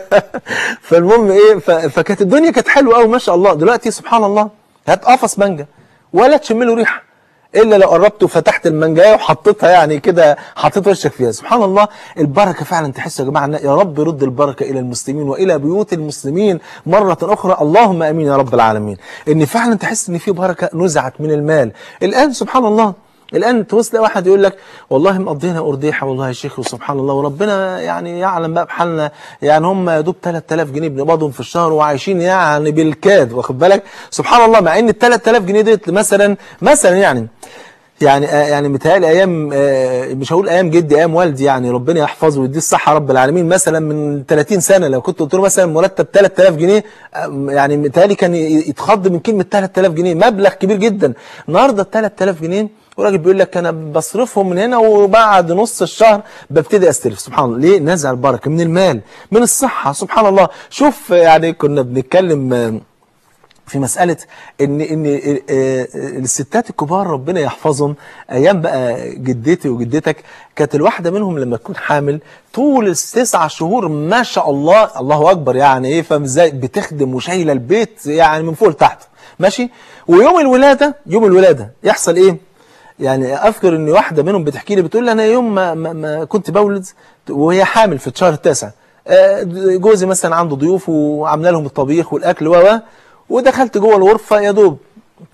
فالمهم ايه فكانت الدنيا كانت حلوه قوي ما شاء الله دلوقتي سبحان الله هات قفص مانجا ولا تشم له ريحه الا لو قربت وفتحت المانجايه وحطيتها يعني كده حطيت وشك فيها سبحان الله البركه فعلا تحس يا جماعه يا رب يرد البركه الى المسلمين والى بيوت المسلمين مره اخرى اللهم امين يا رب العالمين ان فعلا تحس ان في بركه نزعت من المال الان سبحان الله الآن توصل واحد يقول لك والله مقضينا أرديحة والله يا شيخ وسبحان الله وربنا يعني يعلم بقى بحالنا يعني هم يا دوب 3000 جنيه بنقبضهم في الشهر وعايشين يعني بالكاد واخد بالك سبحان الله مع ان ال 3000 جنيه ديت مثلا مثلا يعني يعني يعني متهيألي ايام مش هقول ايام جدي ايام والدي يعني ربنا يحفظه ويديه الصحه رب العالمين مثلا من 30 سنه لو كنت قلت له مثلا مرتب 3000 جنيه يعني متهيألي كان يتخض من كلمه 3000 جنيه مبلغ كبير جدا النهارده ال 3000 جنيه وراجل بيقول لك انا بصرفهم من هنا وبعد نص الشهر ببتدي استلف سبحان الله ليه نزع البركه من المال من الصحه سبحان الله شوف يعني كنا بنتكلم في مسألة إن إن آه، آه، الستات الكبار ربنا يحفظهم أيام بقى جدتي وجدتك كانت الواحدة منهم لما تكون حامل طول التسع شهور ما شاء الله الله أكبر يعني إيه فاهم إزاي بتخدم وشايلة البيت يعني من فوق لتحت ماشي ويوم الولادة يوم الولادة يحصل إيه؟ يعني اذكر ان واحده منهم بتحكي لي بتقول لي انا يوم ما, ما, ما كنت بولد وهي حامل في الشهر التاسع آه، جوزي مثلا عنده ضيوف وعامله لهم الطبيخ والاكل و و ودخلت جوه الغرفه يا دوب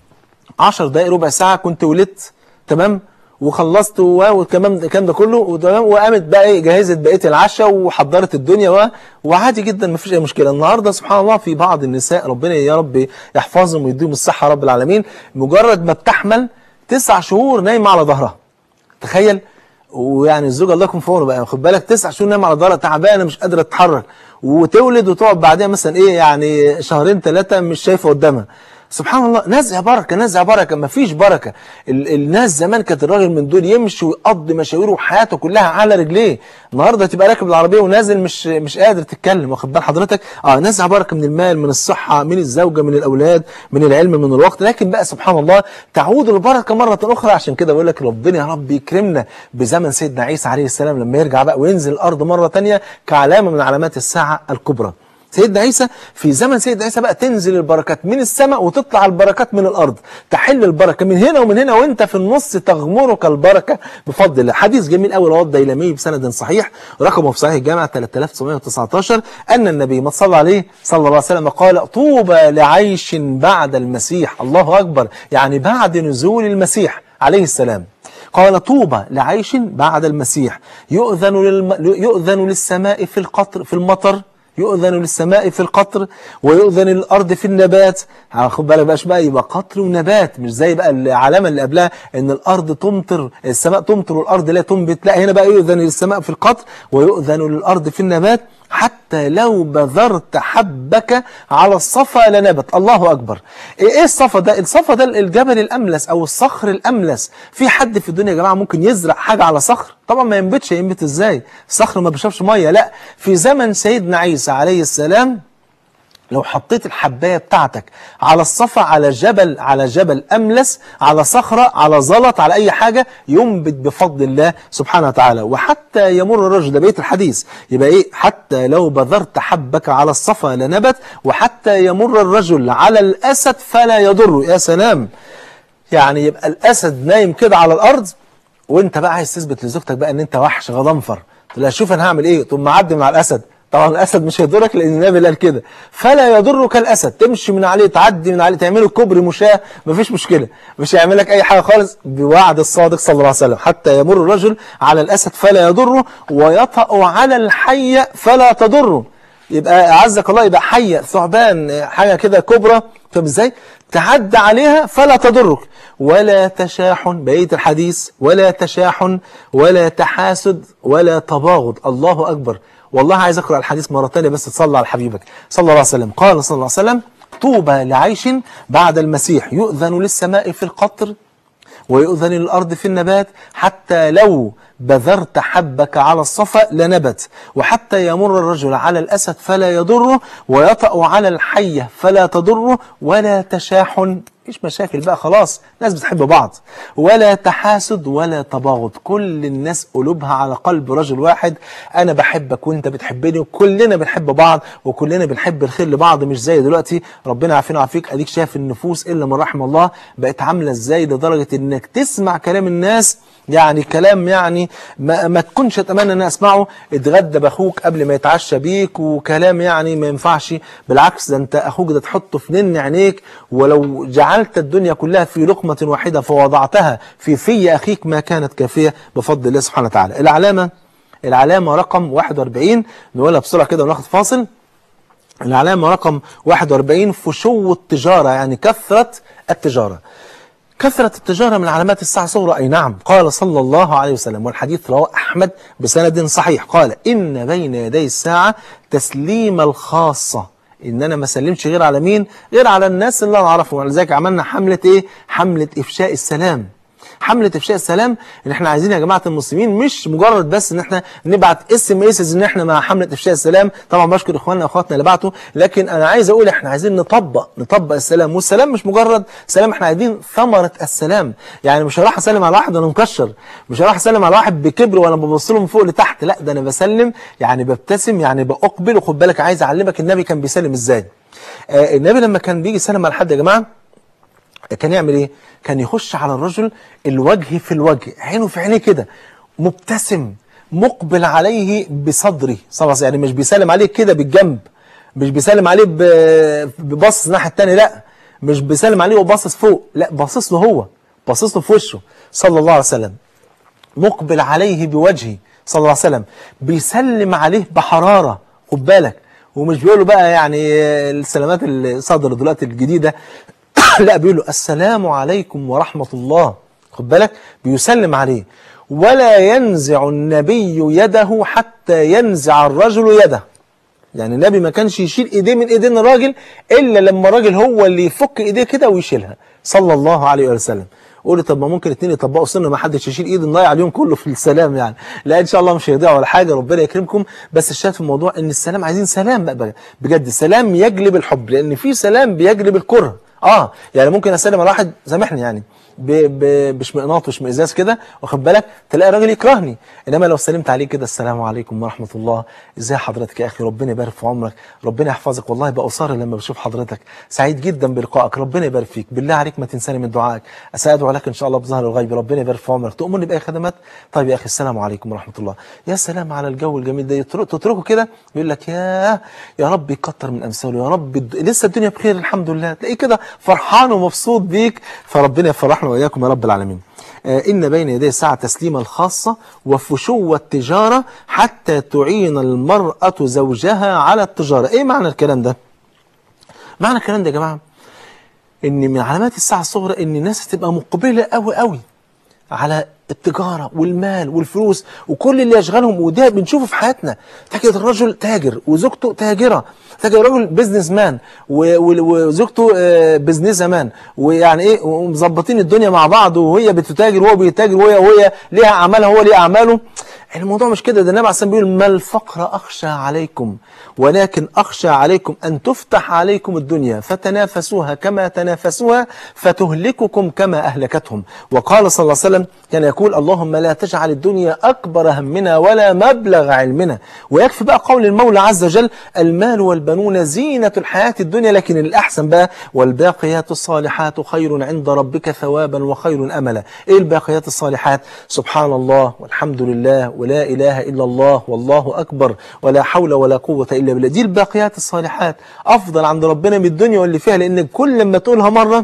10 دقائق ربع ساعه كنت ولدت تمام وخلصت و- وكمان الكلام ده كله وتمام وقامت بقى ايه جهزت بقيه العشاء وحضرت الدنيا و... وعادي جدا ما فيش اي مشكله النهارده سبحان الله في بعض النساء ربنا يا رب يحفظهم ويديهم الصحه رب العالمين مجرد ما بتحمل تسع شهور نايمه على ظهرها تخيل ويعني الزوج الله يكون في عونه بقى خد بالك تسع شهور نايمه على ظهرها تعبانه مش قادره تتحرك وتولد وتقعد بعدها مثلا ايه يعني شهرين ثلاثه مش شايفه قدامها سبحان الله نزع بركه نزع بركه ما فيش بركه ال الناس زمان كانت الراجل من دول يمشي ويقضي مشاويره وحياته كلها على رجليه النهارده تبقى راكب العربيه ونازل مش مش قادر تتكلم واخد بال حضرتك اه نزع بركه من المال من الصحه من الزوجه من الاولاد من العلم من الوقت لكن بقى سبحان الله تعود البركه مره اخرى عشان كده بقول لك ربنا يا رب يكرمنا بزمن سيدنا عيسى عليه السلام لما يرجع بقى وينزل الارض مره ثانيه كعلامه من علامات الساعه الكبرى سيدنا عيسى في زمن سيدنا عيسى بقى تنزل البركات من السماء وتطلع البركات من الارض تحل البركه من هنا ومن هنا وانت في النص تغمرك البركه بفضل الله حديث جميل قوي رواه الديلمي بسند صحيح رقمه في صحيح الجامع 3919 ان النبي ما صلى عليه صلى الله عليه وسلم قال طوبى لعيش بعد المسيح الله اكبر يعني بعد نزول المسيح عليه السلام قال طوبى لعيش بعد المسيح يؤذن للم... يؤذن للسماء في القطر في المطر يؤذن للسماء في القطر ويؤذن للارض في النبات خد بالك بقاش بقى يبقى قطر ونبات مش زي بقى العلامه اللي قبلها ان الارض تمطر السماء تمطر والارض لا تنبت لا هنا بقى يؤذن للسماء في القطر ويؤذن للارض في النبات حتى لو بذرت حبك على الصفا لنبت الله اكبر ايه الصفا ده الصفا ده الجبل الاملس او الصخر الاملس في حد في الدنيا يا جماعه ممكن يزرع حاجه على صخر طبعا ما ينبتش ينبت ازاي الصخر ما بيشربش ميه لا في زمن سيدنا عيسى عليه السلام لو حطيت الحباية بتاعتك على الصفا على جبل على جبل أملس على صخرة على زلط على أي حاجة ينبت بفضل الله سبحانه وتعالى وحتى يمر الرجل ده بيت الحديث يبقى إيه حتى لو بذرت حبك على الصفا لنبت وحتى يمر الرجل على الأسد فلا يضره يا سلام يعني يبقى الأسد نايم كده على الأرض وانت بقى عايز تثبت لزوجتك بقى ان انت وحش غضنفر تقول لها شوف انا هعمل ايه تقوم معدي مع الاسد طبعا الاسد مش هيضرك لان النبي قال كده فلا يضرك الاسد تمشي من عليه تعدي من عليه تعمله كوبري مشاه مفيش مشكله مش هيعمل لك اي حاجه خالص بوعد الصادق صلى الله عليه وسلم حتى يمر الرجل على الاسد فلا يضره ويطأ على الحيه فلا تضره يبقى اعزك الله يبقى حيه ثعبان حاجه كده كبرى فاهم ازاي تعدى عليها فلا تضرك ولا تشاحن بقيه الحديث ولا تشاحن ولا تحاسد ولا تباغض الله اكبر والله عايز اقرا الحديث مره ثانيه بس تصلي على حبيبك صلى الله عليه وسلم قال صلى الله عليه وسلم طوبى لعيش بعد المسيح يؤذن للسماء في القطر ويؤذن للأرض في النبات حتى لو بذرت حبك على الصفا لنبت وحتى يمر الرجل على الأسد فلا يضره ويطأ على الحية فلا تضره ولا تشاحن مفيش مشاكل بقى خلاص ناس بتحب بعض ولا تحاسد ولا تباغض كل الناس قلوبها على قلب رجل واحد انا بحبك وانت بتحبني وكلنا بنحب بعض وكلنا بنحب الخير لبعض مش زي دلوقتي ربنا يعافينا ويعافيك اديك شايف النفوس الا من رحم الله بقت عامله ازاي لدرجه انك تسمع كلام الناس يعني كلام يعني ما, ما تكونش اتمنى ان أنا اسمعه اتغدى باخوك قبل ما يتعشى بيك وكلام يعني ما ينفعش بالعكس ده انت اخوك ده تحطه في نن عينيك ولو جعلت الدنيا كلها في لقمه واحده فوضعتها في في اخيك ما كانت كافيه بفضل الله سبحانه وتعالى العلامه العلامه رقم 41 نقولها بسرعه كده وناخد فاصل العلامه رقم 41 فشو التجاره يعني كثره التجاره كثرة التجارة من علامات الساعة صغرى أي نعم قال صلى الله عليه وسلم والحديث رواه أحمد بسند صحيح قال إن بين يدي الساعة تسليم الخاصة إن أنا ما سلمش غير على مين غير على الناس اللي أنا أعرفهم ولذلك عملنا حملة إيه حملة إفشاء السلام حمله افشاء السلام ان احنا عايزين يا جماعه المسلمين مش مجرد بس ان احنا نبعت اس ام اس ان احنا مع حمله افشاء السلام طبعا بشكر اخواننا واخواتنا اللي بعتوا لكن انا عايز اقول احنا عايزين نطبق نطبق السلام والسلام مش مجرد سلام احنا عايزين ثمره السلام يعني مش هروح اسلم على واحد وانا مكشر مش هروح اسلم على واحد بكبر وانا ببص له من فوق لتحت لا ده انا بسلم يعني ببتسم يعني باقبل وخد بالك عايز اعلمك النبي كان بيسلم ازاي آه النبي لما كان بيجي يسلم على حد يا جماعه كان يعمل ايه كان يخش على الرجل الوجه في الوجه عينه في عينيه كده مبتسم مقبل عليه بصدره صلى يعني مش بيسلم عليه كده بالجنب مش بيسلم عليه ببص الناحيه الثانيه لا مش بيسلم عليه وباصص فوق لا باصص له هو باصص له في وشه صلى الله عليه وسلم مقبل عليه بوجهه صلى الله عليه وسلم بيسلم عليه بحراره خد بالك ومش بيقول له بقى يعني السلامات اللي صدر دلوقتي الجديده لا بيقول له السلام عليكم ورحمه الله خد بالك بيسلم عليه ولا ينزع النبي يده حتى ينزع الرجل يده يعني النبي ما كانش يشيل ايديه من ايدين الراجل الا لما الراجل هو اللي يفك ايديه كده ويشيلها صلى الله عليه وسلم قولي طب ما ممكن اتنين يطبقوا سنه ما حدش يشيل ايده نضيع اليوم كله في السلام يعني لا ان شاء الله مش هيضيع ولا حاجه ربنا يكرمكم بس الشاهد في الموضوع ان السلام عايزين سلام بقى بجد السلام يجلب الحب لان في سلام بيجلب الكره اه يعني ممكن اسلم على واحد سامحني يعني باشمئناط واشمئزاز كده واخد بالك تلاقي الراجل يكرهني انما لو سلمت عليه كده السلام عليكم ورحمه الله ازاي حضرتك يا اخي ربنا يبارك في عمرك ربنا يحفظك والله بأصار لما بشوف حضرتك سعيد جدا بلقائك ربنا يبارك فيك بالله عليك ما تنساني من دعائك اسادعو لك ان شاء الله بظهر الغيب ربنا يبارك في عمرك تؤمرني باي خدمات طيب يا اخي السلام عليكم ورحمه الله يا سلام على الجو الجميل ده تتركه كده يقول لك يا يا رب يكتر من امثاله يا رب لسه الدنيا بخير الحمد لله تلاقيه كده فرحان ومبسوط بيك فربنا يفرحنا واياكم يا رب العالمين إن بين يدي الساعة تسليما الخاصة وفشو التجارة حتى تعين المرأة زوجها على التجارة إيه معنى الكلام ده؟ معنى الكلام ده يا جماعة إن من علامات الساعة الصغرى إن الناس تبقى مقبلة قوي قوي على التجارة والمال والفلوس وكل اللي يشغلهم وده بنشوفه في حياتنا تجد الرجل تاجر وزوجته تاجرة تجد الرجل بيزنس مان وزوجته بيزنس مان ويعني ايه ومظبطين الدنيا مع بعض وهي بتتاجر وهو بيتاجر وهي وهي ليها اعمالها وهو ليه اعماله الموضوع مش كده ده النبي عليه الصلاه بيقول ما الفقر اخشى عليكم ولكن اخشى عليكم ان تفتح عليكم الدنيا فتنافسوها كما تنافسوها فتهلككم كما اهلكتهم وقال صلى الله عليه وسلم كان يقول اللهم لا تجعل الدنيا اكبر همنا ولا مبلغ علمنا ويكفي بقى قول المولى عز وجل المال والبنون زينه الحياه الدنيا لكن الاحسن بقى والباقيات الصالحات خير عند ربك ثوابا وخير املا ايه الباقيات الصالحات سبحان الله والحمد لله ولا إله إلا الله والله أكبر ولا حول ولا قوة إلا بالله دي الباقيات الصالحات أفضل عند ربنا من الدنيا واللي فيها لأن كل لما تقولها مرة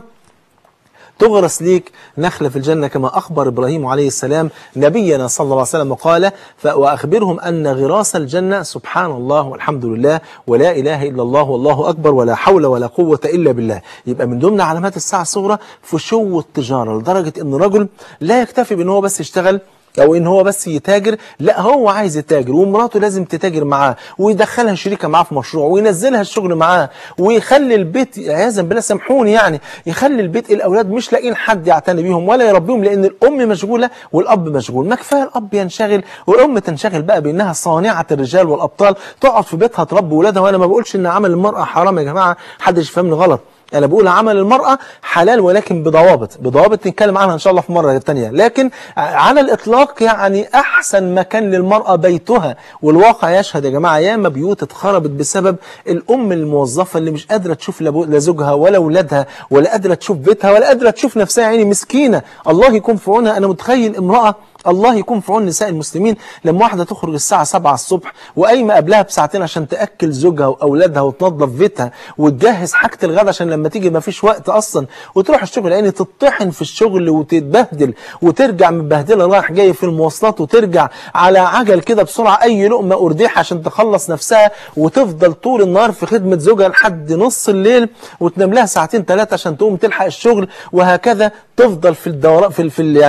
تغرس ليك نخلة في الجنة كما أخبر إبراهيم عليه السلام نبينا صلى الله عليه وسلم وقال وأخبرهم أن غراس الجنة سبحان الله والحمد لله ولا إله إلا الله والله أكبر ولا حول ولا قوة إلا بالله يبقى من ضمن علامات الساعة الصغرى فشو التجارة لدرجة أن الرجل لا يكتفي بأن هو بس يشتغل او ان هو بس يتاجر لا هو عايز يتاجر ومراته لازم تتاجر معاه ويدخلها شريكه معاه في مشروع وينزلها الشغل معاه ويخلي البيت عياذا بالله سامحوني يعني يخلي البيت الاولاد مش لاقيين حد يعتني بيهم ولا يربيهم لان الام مشغوله والاب مشغول ما كفايه الاب ينشغل والام تنشغل بقى بانها صانعه الرجال والابطال تقعد في بيتها تربي ولادها وانا ما بقولش ان عمل المراه حرام يا جماعه حدش يفهمني غلط انا بقول عمل المرأة حلال ولكن بضوابط بضوابط نتكلم عنها ان شاء الله في مرة تانية لكن على الاطلاق يعني احسن مكان للمرأة بيتها والواقع يشهد يا جماعة ياما بيوت اتخربت بسبب الام الموظفة اللي مش قادرة تشوف لا زوجها ولا اولادها ولا قادرة تشوف بيتها ولا قادرة تشوف نفسها يعني مسكينة الله يكون في عونها انا متخيل امرأة الله يكون في عون نساء المسلمين لما واحدة تخرج الساعة 7 الصبح وقايمة قبلها بساعتين عشان تأكل زوجها وأولادها وتنظف بيتها وتجهز حاجة الغداء عشان لما تيجي ما فيش وقت أصلا وتروح الشغل لأن تطحن في الشغل وتتبهدل وترجع متبهدلة رايح جاي في المواصلات وترجع على عجل كده بسرعة أي لقمة أرديحة عشان تخلص نفسها وتفضل طول النهار في خدمة زوجها لحد نص الليل وتنام لها ساعتين ثلاثة عشان تقوم تلحق الشغل وهكذا تفضل في الدوران في, في يعني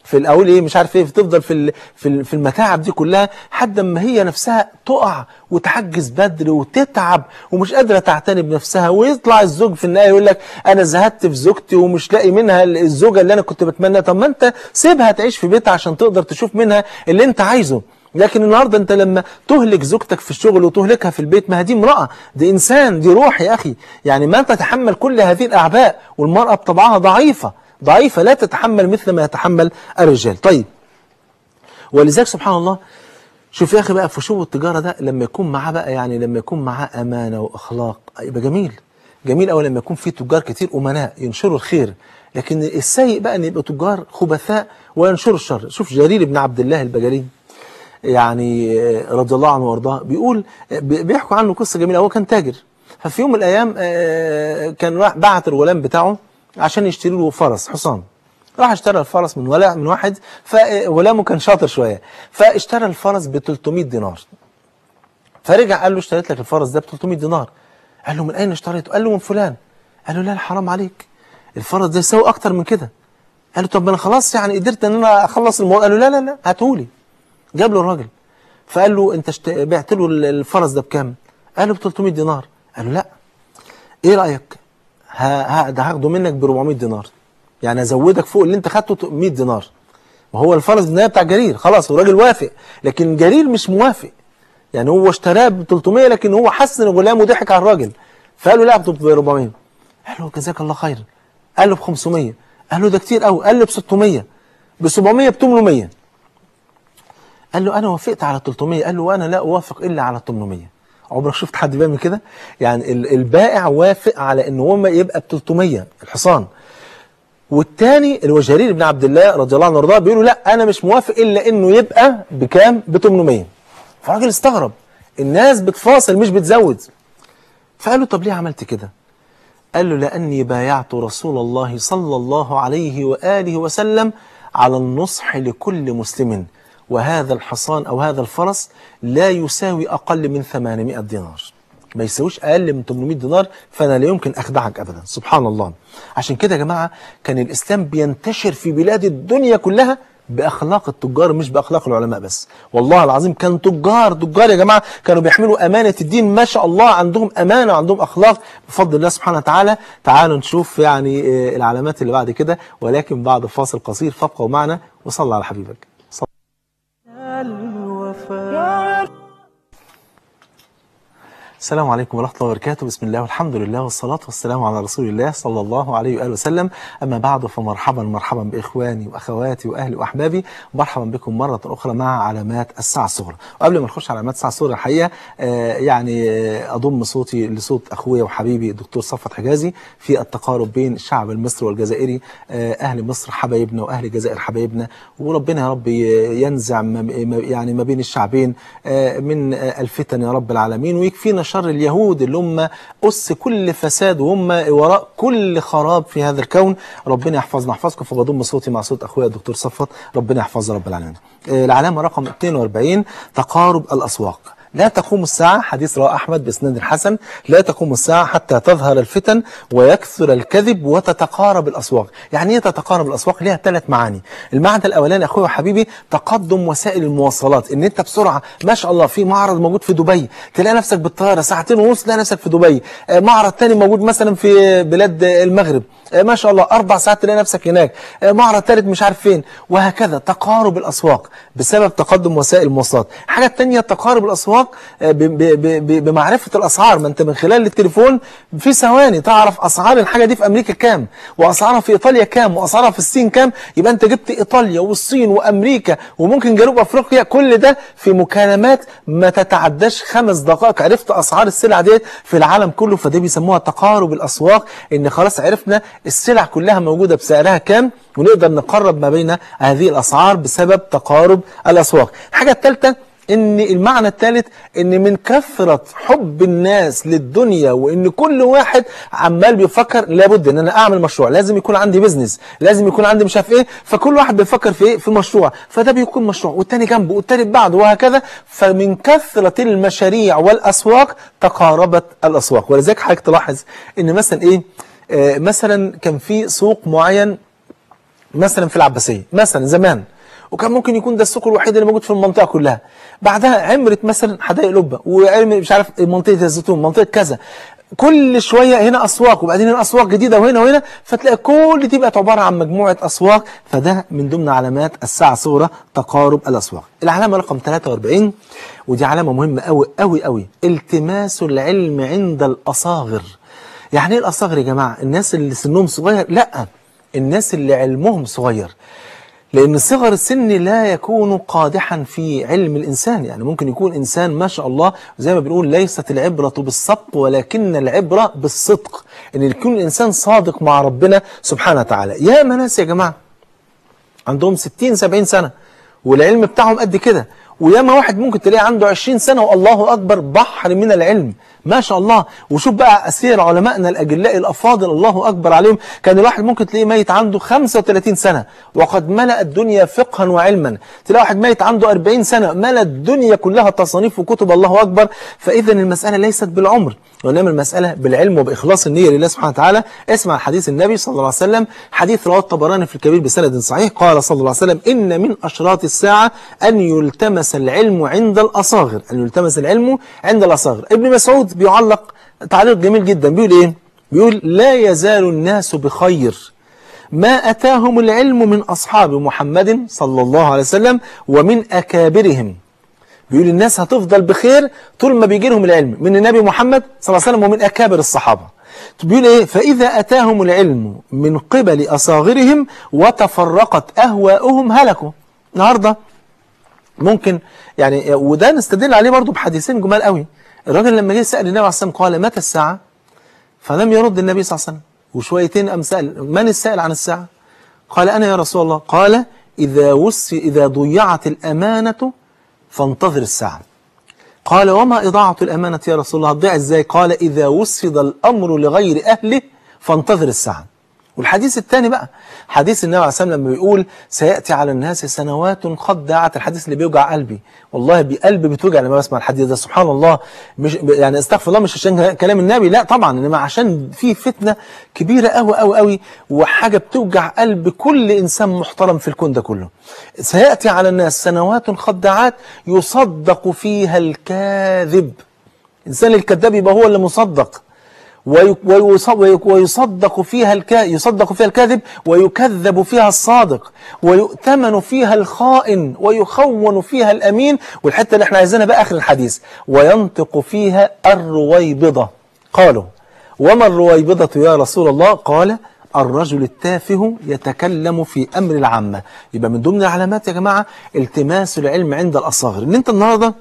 في الاول ايه مش عارف ايه تفضل في ال- في ال- في المتاعب دي كلها لحد ما هي نفسها تقع وتحجز بدري وتتعب ومش قادره تعتني بنفسها ويطلع الزوج في النهايه يقول لك انا زهدت في زوجتي ومش لاقي منها الزوجه اللي انا كنت بتمنى طب ما انت سيبها تعيش في بيتها عشان تقدر تشوف منها اللي انت عايزه لكن النهارده انت لما تهلك زوجتك في الشغل وتهلكها في البيت ما هي دي امراه دي انسان دي روح يا اخي يعني ما تتحمل كل هذه الاعباء والمراه بطبعها ضعيفه ضعيفه لا تتحمل مثل ما يتحمل الرجال طيب ولذلك سبحان الله شوف يا اخي بقى في شو التجاره ده لما يكون معاه بقى يعني لما يكون معاه امانه واخلاق يبقى جميل جميل قوي لما يكون في تجار كتير امناء ينشروا الخير لكن السيء بقى ان يبقى تجار خبثاء وينشروا الشر شوف جرير بن عبد الله البجلي يعني آه، رضي الله عنه وارضاه بيقول آه، بي- بيحكوا عنه قصه جميله هو كان تاجر ففي يوم من الايام آه، كان راح بعت الغلام بتاعه عشان يشتري له فرس حصان راح اشترى الفرس من ولا من واحد فغلامه كان شاطر شويه فاشترى الفرس ب 300 دينار فرجع قال له اشتريت لك الفرس ده ب 300 دينار قال له من اين اشتريته قال له من فلان قال له لا لا حرام عليك الفرس ده يساوي اكتر من كده قال له طب ما انا خلاص يعني قدرت ان انا اخلص الموضوع قال له لا لا لا هاتهولي جاب له الراجل فقال له انت اشت... بعت له ال- الفرس ده بكام قال له ب 300 دينار قال له لا ايه رايك ه... ه... ده هاخده منك ب 400 دينار يعني ازودك فوق اللي انت خدته 100 دينار ما هو الفرس ده بتاع جرير خلاص الراجل وافق لكن جرير مش موافق يعني هو اشتراه ب 300 لكن هو حس ان غلامه ضحك على الراجل فقال له لا اخده ب 400 قال له جزاك الله خيرا قال له ب 500 قال له ده كتير قوي قال له ب 600 ب 700 ب 800 قال له انا وافقت على 300 قال له وانا لا اوافق الا على 800 عمرك شفت حد بيعمل كده يعني ال- البائع وافق على ان هو ما يبقى ب 300 الحصان والتاني اللي هو جرير بن عبد الله رضي الله عنه وارضاه بيقول له لا انا مش موافق الا انه يبقى بكام ب 800 فالراجل استغرب الناس بتفاصل مش بتزود فقال له طب ليه عملت كده قال له لاني بايعت رسول الله صلى الله عليه واله وسلم على النصح لكل مسلم وهذا الحصان او هذا الفرس لا يساوي اقل من 800 دينار ما يساويش اقل من 800 دينار فانا لا يمكن اخدعك ابدا سبحان الله عشان كده يا جماعه كان الاسلام بينتشر في بلاد الدنيا كلها باخلاق التجار مش باخلاق العلماء بس والله العظيم كان تجار تجار يا جماعه كانوا بيحملوا امانه الدين ما شاء الله عندهم امانه وعندهم اخلاق بفضل الله سبحانه وتعالى تعالوا نشوف يعني آه، العلامات اللي بعد كده ولكن بعد فاصل قصير فابقوا معنا وصلى على حبيبك صل السلام عليكم ورحمة الله وبركاته بسم الله والحمد لله والصلاة والسلام على رسول الله صلى الله عليه وآله وسلم أما بعد فمرحبا مرحبا بإخواني وأخواتي وأهلي وأحبابي مرحبا بكم مرة أخرى مع علامات الساعة الصغرى وقبل ما نخش على علامات الساعة الصغرى الحقيقة آه يعني آه أضم صوتي لصوت أخويا وحبيبي الدكتور صفوت حجازي في التقارب بين الشعب المصري والجزائري آه أهل مصر حبايبنا وأهل الجزائر حبايبنا وربنا يا رب ينزع ما ما- يعني ما بين الشعبين آه من آه الفتن يا رب العالمين ويكفينا شر اليهود اللي هم أس كل فساد وهم وراء كل خراب في هذا الكون ربنا يحفظنا يحفظكم فبضم صوتي مع صوت أخويا الدكتور صفوت ربنا يحفظ رب العالمين آه العلامة رقم 42 تقارب الأسواق لا تقوم الساعة حديث رواه أحمد بإسناد الحسن لا تقوم الساعة حتى تظهر الفتن ويكثر الكذب وتتقارب الأسواق يعني إيه تتقارب الأسواق ليها ثلاث معاني المعنى الأولاني أخوي وحبيبي تقدم وسائل المواصلات إن أنت بسرعة ما شاء الله في معرض موجود في دبي تلاقي نفسك بالطيارة ساعتين ونص تلاقي نفسك في دبي آه، معرض تاني موجود مثلا في بلاد المغرب آه، ما شاء الله أربع ساعات تلاقي نفسك هناك آه، معرض ثالث مش عارف فين وهكذا تقارب الأسواق بسبب تقدم وسائل المواصلات الحاجة الثانية تقارب الأسواق آه، ب- ب- ب- ب- بمعرفة الأسعار ما أنت من خلال التليفون في ثواني تعرف أسعار الحاجة دي في أمريكا كام وأسعارها في إيطاليا كام وأسعارها في الصين كام يبقى أنت جبت إيطاليا والصين وأمريكا وممكن جنوب أفريقيا كل ده في مكالمات ما تتعداش خمس دقائق عرفت أسعار السلع ديت في العالم كله فده بيسموها تقارب الأسواق إن خلاص عرفنا السلع كلها موجودة بسعرها كام ونقدر نقرب ما بين هذه الأسعار بسبب تقارب الأسواق الحاجة الثالثة ان المعنى الثالث ان من كثرة حب الناس للدنيا وان كل واحد عمال بيفكر لابد ان انا اعمل مشروع لازم يكون عندي بيزنس لازم يكون عندي مش عارف ايه فكل واحد بيفكر في ايه في مشروع فده بيكون مشروع والتاني جنبه والتالت بعده وهكذا فمن كثرة المشاريع والاسواق تقاربت الاسواق ولذلك حضرتك تلاحظ ان مثلا ايه آه مثلا كان في سوق معين مثلا في العباسيه مثلا زمان وكان ممكن يكون ده السوق الوحيد اللي موجود في المنطقه كلها بعدها عمرت مثلا حدائق لبه وعمرت مش عارف منطقه الزيتون منطقه كذا كل شويه هنا اسواق وبعدين هنا اسواق جديده وهنا وهنا فتلاقي كل دي بقت عباره عن مجموعه اسواق فده من ضمن علامات الساعه الصغرى تقارب الاسواق العلامه رقم 43 ودي علامه مهمه قوي قوي قوي التماس العلم عند الاصاغر يعني ايه الاصاغر يا جماعه الناس اللي سنهم صغير لا الناس اللي علمهم صغير لأن صغر السن لا يكون قادحا في علم الإنسان يعني ممكن يكون إنسان ما شاء الله زي ما بنقول ليست العبرة بالسبق ولكن العبرة بالصدق إن يكون الإنسان صادق مع ربنا سبحانه وتعالى يا ناس يا جماعة عندهم 60 70 سنة والعلم بتاعهم قد كده وياما واحد ممكن تلاقيه عنده 20 سنة والله أكبر بحر من العلم ما شاء الله وشوف بقى أسير علمائنا الأجلاء الأفاضل الله أكبر عليهم كان الواحد ممكن تلاقيه ميت عنده 35 سنة وقد ملأ الدنيا فقها وعلما تلاقي واحد ميت عنده 40 سنة ملأ الدنيا كلها تصانيف وكتب الله أكبر فإذا المسألة ليست بالعمر وإنما المسألة بالعلم وبإخلاص النية لله سبحانه وتعالى اسمع حديث النبي صلى الله عليه وسلم حديث رواه الطبراني في الكبير بسند صحيح قال صلى الله عليه وسلم إن من أشراط الساعة أن يلتمس العلم عند الأصاغر أن يلتمس العلم عند الأصاغر ابن مسعود بيعلق تعليق جميل جدا بيقول إيه بيقول لا يزال الناس بخير ما أتاهم العلم من أصحاب محمد صلى الله عليه وسلم ومن أكابرهم بيقول الناس هتفضل بخير طول ما بيجي لهم العلم من النبي محمد صلى الله عليه وسلم ومن أكابر الصحابة بيقول إيه فإذا أتاهم العلم من قبل أصاغرهم وتفرقت أهواؤهم هلكوا النهاردة ممكن يعني وده نستدل عليه برضو بحديثين جمال قوي الراجل لما جه سأل النبي عليه الصلاة والسلام قال متى الساعة فلم يرد النبي صلى الله عليه وسلم وشويتين أم سأل من السائل عن الساعة قال أنا يا رسول الله قال إذا, وس إذا ضيعت الأمانة فانتظر الساعة قال وما إضاعة الأمانة يا رسول الله هتضيع إزاي قال إذا وسد الأمر لغير أهله فانتظر الساعة والحديث الثاني بقى حديث النبي عليه الصلاه والسلام لما بيقول سياتي على الناس سنوات خداعه الحديث اللي بيوجع قلبي والله بقلبي بتوجع لما بسمع الحديث ده سبحان الله مش يعني استغفر الله مش عشان كلام النبي لا طبعا انما عشان في فتنه كبيره قوي قوي قوي وحاجه بتوجع قلب كل انسان محترم في الكون ده كله سياتي على الناس سنوات خداعات يصدق فيها الكاذب الانسان الكذاب يبقى هو اللي مصدق ويصدق فيها الكا يصدق فيها الكاذب ويكذب فيها الصادق ويؤتمن فيها الخائن ويخون فيها الأمين والحتة اللي احنا عايزينها بقى آخر الحديث وينطق فيها الرويبضة قالوا وما الرويبضة يا رسول الله قال الرجل التافه يتكلم في أمر العامة يبقى من ضمن العلامات يا جماعة التماس العلم عند الأصاغر ان انت النهاردة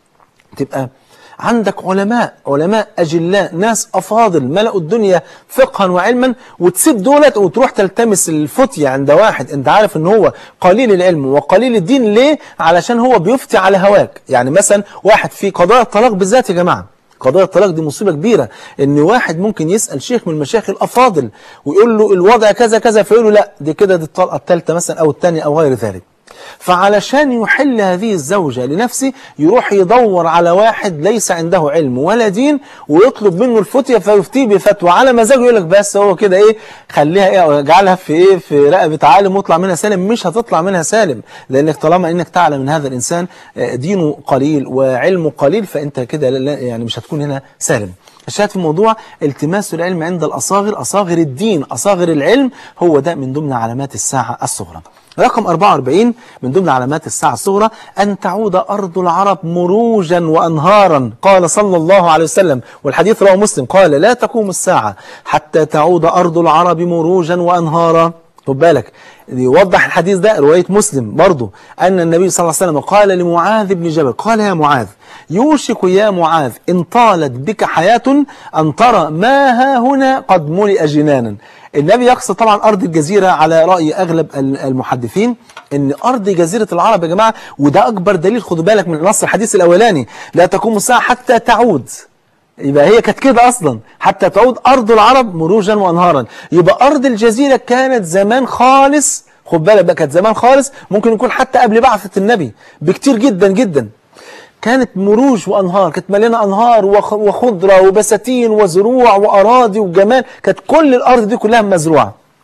تبقى عندك علماء علماء أجلاء ناس أفاضل ملأوا الدنيا فقها وعلما وتسيب دولت وتروح تلتمس الفتية عند واحد انت عارف ان هو قليل العلم وقليل الدين ليه علشان هو بيفتي على هواك يعني مثلا واحد في قضايا الطلاق بالذات يا جماعة قضايا الطلاق دي مصيبة كبيرة ان واحد ممكن يسأل شيخ من المشايخ الأفاضل ويقول له الوضع كذا كذا فيقول له لا دي كده دي الطلقة الثالثة مثلا أو الثانية أو غير ذلك فعلشان يحل هذه الزوجة لنفسه يروح يدور على واحد ليس عنده علم ولا دين ويطلب منه الفتية فيفتيه بفتوى على مزاجه يقول لك بس هو كده ايه خليها ايه اجعلها في ايه في رقبة عالم واطلع منها سالم مش هتطلع منها سالم لانك طالما انك تعلم من هذا الانسان دينه قليل وعلمه قليل فانت كده يعني مش هتكون هنا سالم الشاهد في الموضوع التماس العلم عند الأصاغر أصاغر الدين أصاغر العلم هو ده من ضمن علامات الساعة الصغرى رقم 44 من ضمن علامات الساعة الصغرى أن تعود أرض العرب مروجا وأنهارا قال صلى الله عليه وسلم والحديث رواه مسلم قال لا تقوم الساعة حتى تعود أرض العرب مروجا وأنهارا خد بالك يوضح الحديث ده رواية مسلم برضه أن النبي صلى الله عليه وسلم قال لمعاذ بن جبل قال يا معاذ يوشك يا معاذ إن طالت بك حياة أن ترى ما ها هنا قد ملئ جنانا النبي يقصد طبعا أرض الجزيرة على رأي أغلب المحدثين ان أرض جزيرة العرب يا جماعة وده أكبر دليل خدوا بالك من نص الحديث الأولاني لا تقوم الساعة حتى تعود يبقى هي كانت كده أصلا حتى تعود أرض العرب مروجا وأنهارا يبقى أرض الجزيرة كانت زمان خالص خد بالك بقى كانت زمان خالص ممكن يكون حتى قبل بعثة النبي بكتير جدا جدا كانت مروج وأنهار كانت مليانة أنهار وخضرة وبساتين وزروع وأراضي وجمال كانت كل الأرض دي كلها مزروعة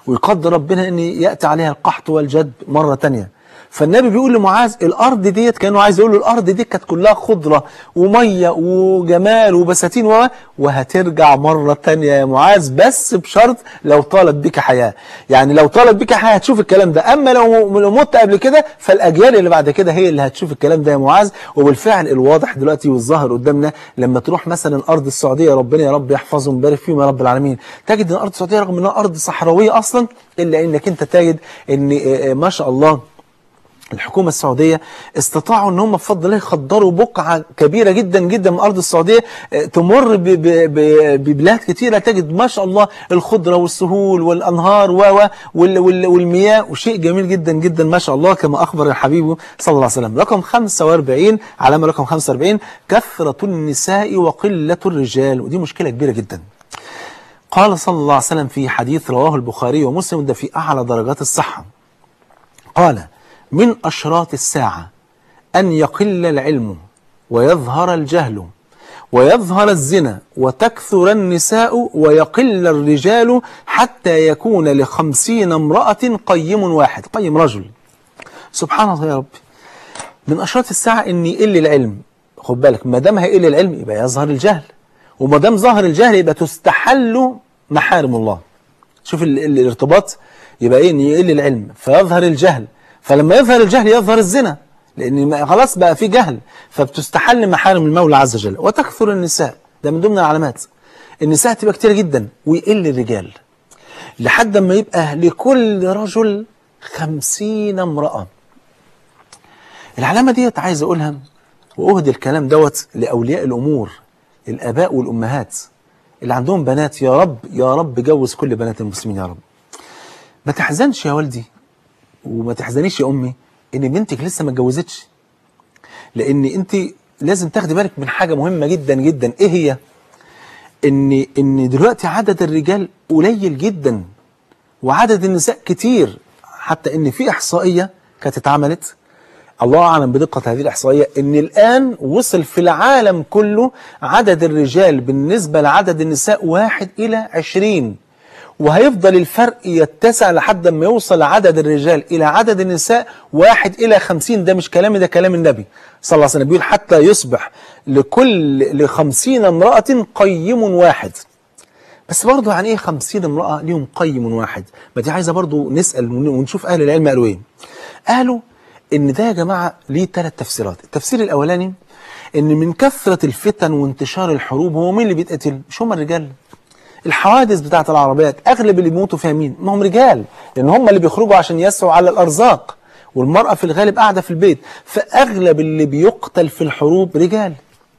ويقدر ربنا ان ياتي عليها القحط والجد مره تانية فالنبي بيقول لمعاذ الارض ديت كانه عايز يقول له الارض دي كانت كلها خضره وميه وجمال وبساتين و وهترجع مره تانية يا معاذ بس بشرط لو طالت بك حياه يعني لو طالت بك حياه هتشوف الكلام ده اما لو لو مت قبل كده فالاجيال اللي بعد كده هي اللي هتشوف الكلام ده يا معاذ وبالفعل الواضح دلوقتي والظاهر قدامنا لما تروح مثلا ارض السعوديه ربنا يا رب يحفظهم ويبارك فيهم يا رب العالمين تجد ان ارض السعوديه رغم انها ارض صحراويه اصلا الا انك انت تجد ان آه، آه، ما شاء الله الحكومة السعودية استطاعوا ان هم بفضل الله يخضروا بقعة كبيرة جدا جدا من ارض السعودية آه، تمر ب- ب- ب- ببلاد كتيرة تجد ما شاء الله الخضرة والسهول والانهار و و- وال- وال- والمياه وشيء جميل جدا جدا ما شاء الله كما اخبر الحبيب صلى الله عليه وسلم رقم 45 علامة رقم 45 كثرة النساء وقلة الرجال ودي مشكلة كبيرة جدا قال صلى الله عليه وسلم في حديث رواه البخاري ومسلم ده في اعلى درجات الصحة قال من أشراط الساعة أن يقل العلم ويظهر الجهل ويظهر الزنا وتكثر النساء ويقل الرجال حتى يكون لخمسين امرأة قيم واحد قيم رجل سبحان الله يا رب من أشراط الساعة أن يقل العلم خد بالك ما دام هيقل العلم يبقى يظهر الجهل وما دام ظهر الجهل يبقى تستحل محارم الله شوف ال ال الارتباط يبقى ايه ان يقل العلم فيظهر الجهل فلما يظهر الجهل يظهر الزنا لان ما- خلاص بقى في جهل فبتستحل محارم المولى عز وجل وتكثر النساء ده من ضمن العلامات النساء تبقى كتير جدا ويقل الرجال لحد ما يبقى لكل رجل خمسين امرأة العلامة ديت عايز أقولها وأهدي الكلام دوت لأولياء الأمور الآباء والأمهات اللي عندهم بنات يا رب يا رب جوز كل بنات المسلمين يا رب ما تحزنش يا والدي وما تحزنيش يا أمي إن بنتك لسه ما اتجوزتش لأن أنت لازم تاخدي بالك من حاجة مهمة جدا جدا إيه هي؟ إن إن دلوقتي عدد الرجال قليل جدا وعدد النساء كتير حتى ان في احصائيه كانت اتعملت الله اعلم بدقه هذه الاحصائيه ان الان وصل في العالم كله عدد الرجال بالنسبه لعدد النساء واحد الى عشرين وهيفضل الفرق يتسع لحد ما يوصل عدد الرجال إلى عدد النساء واحد إلى خمسين ده مش كلامي ده كلام النبي صلى الله عليه وسلم بيقول حتى يصبح لكل لخمسين امرأة قيم واحد بس برضه يعني ايه 50 امرأة ليهم قيم واحد ما دي عايزة برضه نسأل ون- ونشوف أهل العلم قالوا ايه قالوا ان ده يا جماعة ليه ثلاث تفسيرات التفسير الأولاني ان من كثرة الفتن وانتشار الحروب هو مين اللي بيتقتل مش هم الرجال الحوادث بتاعت العربيات اغلب اللي بيموتوا فيها مين ما هم رجال لان هم اللي بيخرجوا عشان يسعوا على الارزاق والمرأة في الغالب قاعدة في البيت فاغلب اللي بيقتل في الحروب رجال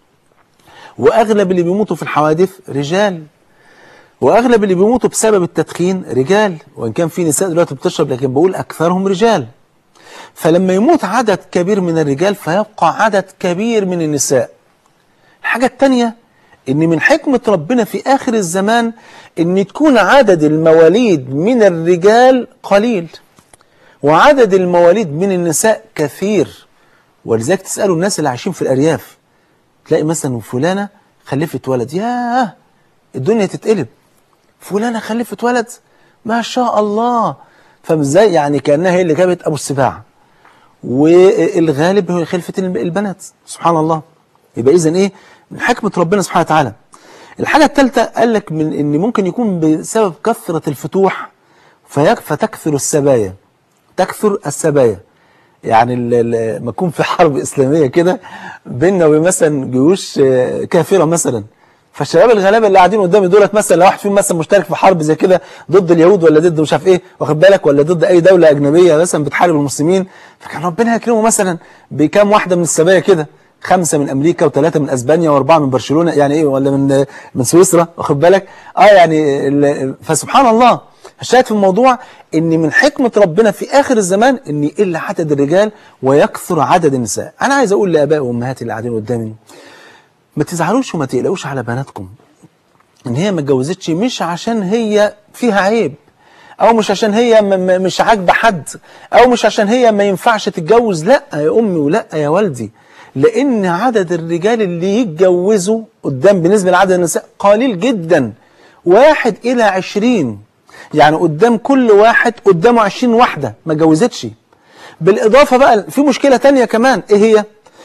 واغلب اللي بيموتوا في الحوادث رجال واغلب اللي بيموتوا بسبب التدخين رجال وان كان في نساء دلوقتي بتشرب لكن بقول اكثرهم رجال فلما يموت عدد كبير من الرجال فيبقى عدد كبير من النساء الحاجة التانية ان من حكمة ربنا في اخر الزمان ان تكون عدد المواليد من الرجال قليل وعدد المواليد من النساء كثير ولذلك تسألوا الناس اللي عايشين في الارياف تلاقي مثلا فلانة خلفت ولد ياه الدنيا تتقلب فلانة خلفت ولد ما شاء الله فاهم ازاي يعني كأنها هي اللي جابت ابو السباع والغالب هو خلفة البنات سبحان الله يبقى اذا ايه من حكمة ربنا سبحانه وتعالى الحاجة الثالثة قال لك من ان ممكن يكون بسبب كثرة الفتوح فيك- فتكثر السبايا تكثر السبايا يعني ال- ال- ما يكون في حرب إسلامية كده بيننا وبين مثلا جيوش آه، كافرة مثلا فالشباب الغلابه اللي قاعدين قدامي دولت مثلا لو واحد فيهم مثلا مشترك في حرب زي كده ضد اليهود ولا ضد مش عارف ايه واخد بالك ولا ضد اي دوله اجنبيه مثلا بتحارب المسلمين فكان ربنا يكرمه مثلا بكام واحده من السبايا كده خمسه من امريكا وثلاثه من اسبانيا واربعه من برشلونه يعني ايه ولا من من سويسرا واخد بالك اه يعني ال- فسبحان الله الشاهد في الموضوع ان من حكمه ربنا في اخر الزمان ان يقل عدد الرجال ويكثر عدد النساء انا عايز اقول لابائي وامهاتي اللي قاعدين قدامي ما تزعلوش وما تقلقوش على بناتكم ان هي ما اتجوزتش مش عشان هي فيها عيب او مش عشان هي م- م- مش عاجبه حد او مش عشان هي ما ينفعش تتجوز لا يا امي ولا يا والدي لان عدد الرجال اللي يتجوزوا قدام بالنسبه لعدد النساء قليل جدا واحد الى عشرين يعني قدام كل واحد قدامه 20 واحدة ما جوزتش بالإضافة بقى في مشكلة تانية كمان إيه هي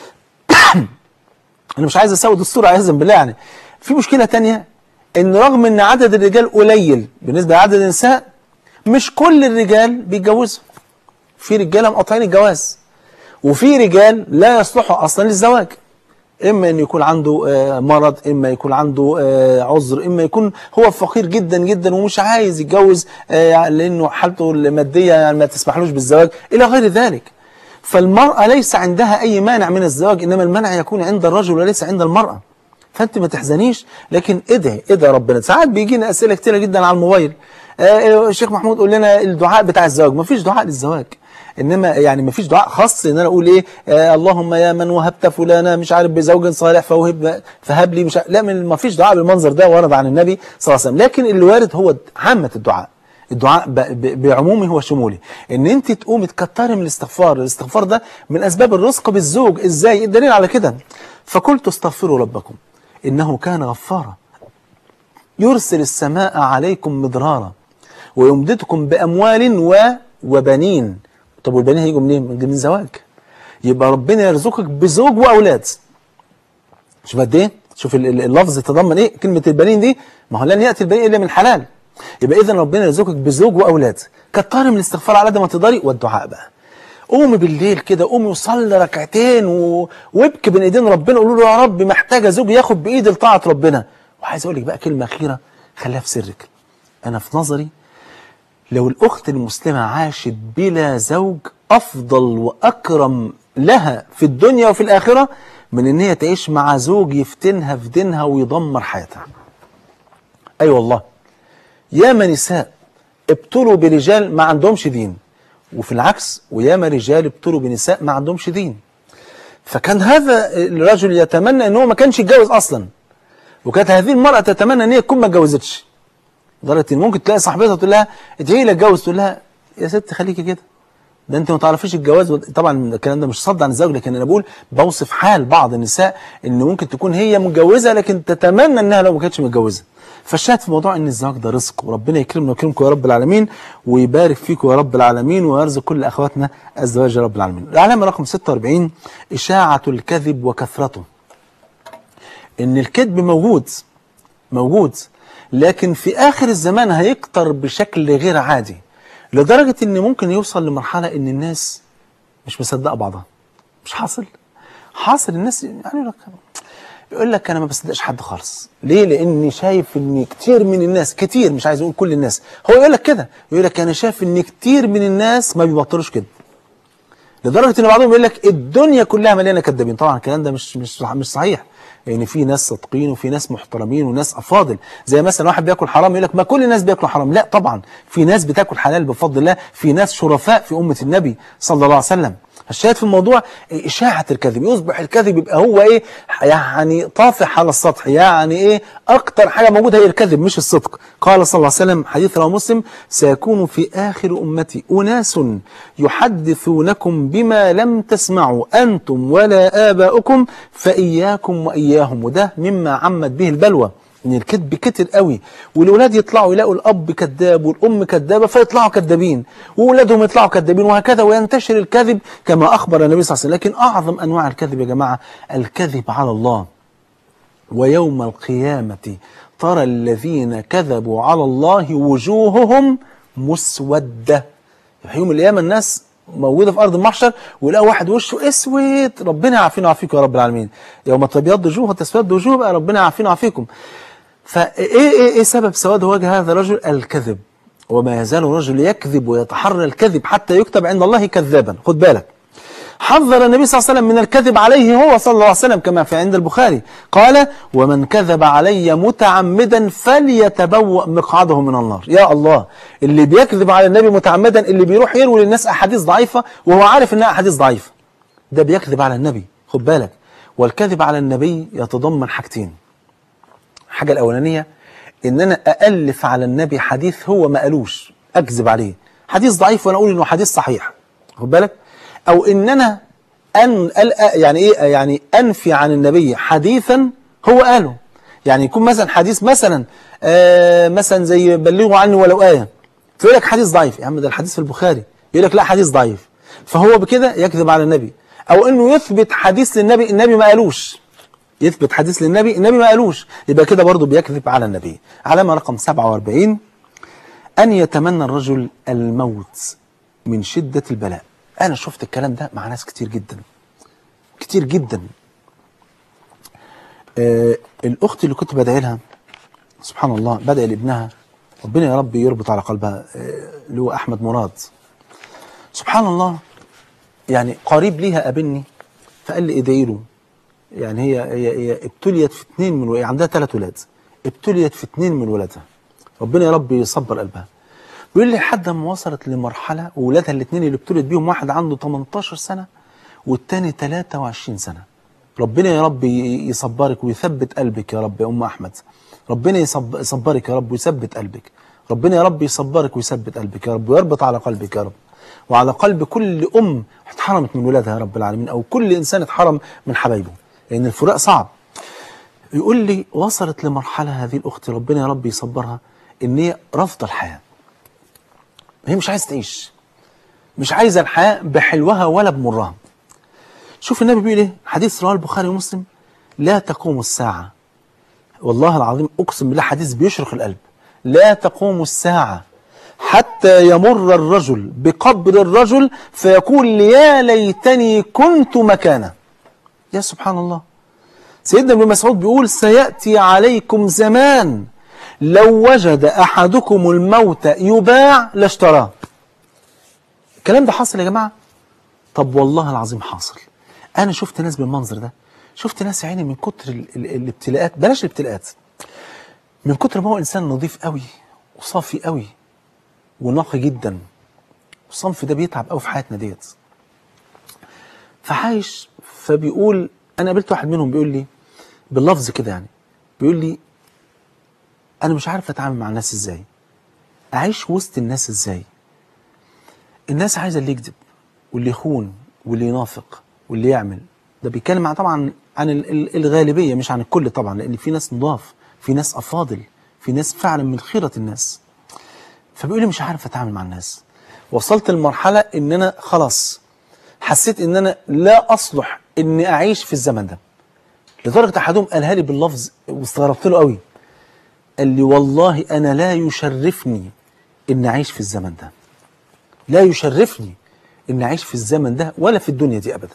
أنا مش عايز أسود الصورة عايزا بالله يعني في مشكلة تانية إن رغم إن عدد الرجال قليل بالنسبة لعدد النساء مش كل الرجال بيتجوزوا في رجالة مقاطعين الجواز وفي رجال لا يصلحوا أصلا للزواج إما أن يكون عنده آه، مرض إما يكون عنده آه، عذر إما يكون هو فقير جدا جدا ومش عايز يتجوز آه، لأنه حالته المادية يعني ما تسمحلوش بالزواج إلى غير ذلك فالمرأة ليس عندها أي مانع من الزواج إنما المنع يكون عند الرجل وليس عند المرأة فأنت ما تحزنيش لكن ادعي ادعي ربنا ساعات بيجينا أسئلة كتيرة جدا على الموبايل آه، الشيخ محمود قول لنا الدعاء بتاع الزواج ما فيش دعاء للزواج انما يعني ما فيش دعاء خاص ان انا اقول ايه آه اللهم يا من وهبت فلانا مش عارف بزوج صالح فوهب فهب لي مش عارف لا ما فيش دعاء بالمنظر ده ورد عن النبي صلى الله عليه وسلم لكن اللي وارد هو عامه الدعاء الدعاء ب- ب- بعمومه وشموله ان انت تقومي تكتري من الاستغفار الاستغفار ده من اسباب الرزق بالزوج ازاي الدليل على كده فقلت استغفروا ربكم انه كان غفارا يرسل السماء عليكم مدرارا ويمددكم بأموال و... وبنين طب والبنين هيجوا منين؟ من من زواج يبقى ربنا يرزقك بزوج وأولاد شوف قد ايه؟ شوف ال- ال- اللفظ يتضمن ايه؟ كلمة البنين دي ما هو لن يأتي البنين إلا من حلال يبقى إذا ربنا يرزقك بزوج وأولاد كتري من الاستغفار على قد ما تقدري والدعاء بقى قومي بالليل كده قومي وصلي ركعتين و... وابكي بين ايدين ربنا قولوا له يا رب محتاجه زوج ياخد بايدي لطاعه ربنا وعايز اقول لك بقى كلمه اخيره خليها في سرك انا في نظري لو الأخت المسلمة عاشت بلا زوج أفضل وأكرم لها في الدنيا وفي الآخرة من إن هي تعيش مع زوج يفتنها في دينها ويدمر حياتها أي أيوة والله ياما نساء ابتلوا برجال ما عندهمش دين وفي العكس وياما رجال ابتلوا بنساء ما عندهمش دين فكان هذا الرجل يتمنى ان هو ما كانش يتجوز اصلا وكانت هذه المرأة تتمنى ان هي تكون ما اتجوزتش لدرجه ان ممكن تلاقي صاحبتها تقول لها ادعي لي اتجوز تقول لها يا ست خليكي كده ده انت ما تعرفيش الجواز و- طبعا الكلام ده مش صد عن الزوج لكن انا بقول بوصف حال بعض النساء ان ممكن تكون هي متجوزه لكن تتمنى انها لو ما كانتش متجوزه فالشاهد في موضوع ان الزواج ده رزق وربنا يكرمنا ويكرمكم يا رب العالمين ويبارك فيكم يا رب العالمين ويرزق كل اخواتنا الزواج يا رب العالمين العلامه رقم 46 اشاعه الكذب وكثرته ان الكذب موجود موجود لكن في آخر الزمان هيكتر بشكل غير عادي لدرجة إن ممكن يوصل لمرحلة إن الناس مش مصدقة بعضها مش حاصل حاصل الناس يعني يقول لك يقول لك أنا ما بصدقش حد خالص ليه لأني شايف إن كتير من الناس كتير مش عايز أقول كل الناس هو يقول لك كده يقول لك أنا شايف إن كتير من الناس ما بيبطلوش كده لدرجه ان بعضهم يقول لك الدنيا كلها مليانه كذابين طبعا الكلام ده مش مش مش صحيح يعني في ناس صادقين وفي ناس محترمين وناس افاضل زي مثلا واحد بياكل حرام يقول لك ما كل الناس بياكلوا حرام لا طبعا في ناس بتاكل حلال بفضل الله في ناس شرفاء في امه النبي صلى الله عليه وسلم الشاهد في الموضوع إشاعة الكذب يصبح الكذب يبقى هو إيه يعني طافح على السطح يعني إيه أكتر حاجة موجودة هي الكذب مش الصدق قال صلى الله عليه وسلم حديث رواه مسلم سيكون في آخر أمتي أناس يحدثونكم بما لم تسمعوا أنتم ولا آباؤكم فإياكم وإياهم وده مما عمت به البلوى ان الكذب كتر قوي والاولاد يطلعوا يلاقوا الاب كذاب والام كذابه فيطلعوا كذابين واولادهم يطلعوا كذابين وهكذا وينتشر الكذب كما اخبر النبي صلى الله عليه وسلم لكن اعظم انواع الكذب يا جماعه الكذب على الله ويوم القيامه ترى الذين كذبوا على الله وجوههم مسوده في يوم القيامه الناس موجوده في ارض المحشر ويلاقوا واحد وشه اسود ربنا يعافينا ويعافيكم يا رب العالمين يوم تبيض وجوه وتسود وجوه بقى ربنا يعافينا ويعافيكم فايه ايه ايه سبب سواد وجه هذا الرجل الكذب وما يزال الرجل يكذب ويتحرى الكذب حتى يكتب عند الله كذابا خد بالك حذر النبي صلى الله عليه وسلم من الكذب عليه هو صلى الله عليه وسلم كما في عند البخاري قال ومن كذب علي متعمدا فليتبوأ مقعده من النار يا الله اللي بيكذب على النبي متعمدا اللي بيروح يروي للناس أحاديث ضعيفة وهو عارف إنها أحاديث ضعيفة ده بيكذب على النبي خد بالك والكذب على النبي يتضمن حاجتين الحاجة الأولانية إن أنا أألف على النبي حديث هو ما قالوش أكذب عليه حديث ضعيف وأنا أقول إنه حديث صحيح خد بالك أو إن أنا أن ألقى يعني إيه يعني أنفي عن النبي حديثا هو قاله يعني يكون مثلا حديث مثلا آه مثلا زي بلغوا عني ولو آية فيقول لك حديث ضعيف يا عم ده الحديث في البخاري يقول لك لا حديث ضعيف فهو بكده يكذب على النبي او انه يثبت حديث للنبي النبي ما قالوش يثبت حديث للنبي النبي ما قالوش يبقى كده برضه بيكذب على النبي علامه رقم 47 ان يتمنى الرجل الموت من شده البلاء انا شفت الكلام ده مع ناس كتير جدا كتير جدا آه الاخت اللي كنت بدعي لها سبحان الله بدعي لابنها ربنا يا رب يربط على قلبها آه، اللي هو احمد مراد سبحان الله يعني قريب ليها قابلني فقال لي ادعي له يعني هي هي هي ابتليت في اثنين من ولادها عندها ثلاث ولاد ابتليت في اثنين من ولادها ربنا يا رب يصبر قلبها بيقول لي لحد ما وصلت لمرحله وولادها الاثنين اللي ابتليت بيهم واحد عنده 18 سنه والتاني 23 سنه ربنا يا رب ي- يصبرك ويثبت قلبك يا رب يا ام احمد ربنا يصب- يصبرك يا رب ويثبت قلبك ربنا يا رب يصبرك ويثبت قلبك يا رب ويربط على قلبك يا رب وعلى قلب كل ام اتحرمت من ولادها يا رب العالمين او كل انسان اتحرم من حبايبه لان الفراق صعب يقول لي وصلت لمرحله هذه الاخت ربنا يا رب يصبرها ان هي رافضه الحياه هي مش عايزه تعيش مش عايزه الحياه بحلوها ولا بمرها شوف النبي بيقول ايه حديث رواه البخاري ومسلم لا تقوم الساعه والله العظيم اقسم بالله حديث بيشرق القلب لا تقوم الساعه حتى يمر الرجل بقبر الرجل فيقول يا ليتني كنت مكانه يا سبحان الله سيدنا ابن مسعود بيقول سيأتي عليكم زمان لو وجد أحدكم الموت يباع لاشتراه الكلام ده حاصل يا جماعة طب والله العظيم حاصل أنا شفت ناس بالمنظر ده شفت ناس يا عيني من كتر ال- ال- الابتلاءات بلاش الابتلاءات من كتر ما هو إنسان نظيف قوي وصافي قوي ونقي جدا والصنف ده بيتعب قوي في حياتنا ديت فعايش فبيقول انا قابلت واحد منهم بيقول لي باللفظ كده يعني بيقول لي انا مش عارف اتعامل مع الناس ازاي اعيش وسط الناس ازاي الناس عايزه اللي يكذب واللي يخون واللي ينافق واللي يعمل ده بيتكلم عن طبعا عن ال- ال- الغالبيه مش عن الكل طبعا لان في ناس نضاف في ناس افاضل في ناس فعلا من خيره الناس فبيقول لي مش عارف اتعامل مع الناس وصلت لمرحله ان انا خلاص حسيت ان انا لا اصلح اني اعيش في الزمن ده لدرجه احدهم قالها لي باللفظ واستغربت له قوي قال لي والله انا لا يشرفني ان اعيش في الزمن ده لا يشرفني ان اعيش في الزمن ده ولا في الدنيا دي ابدا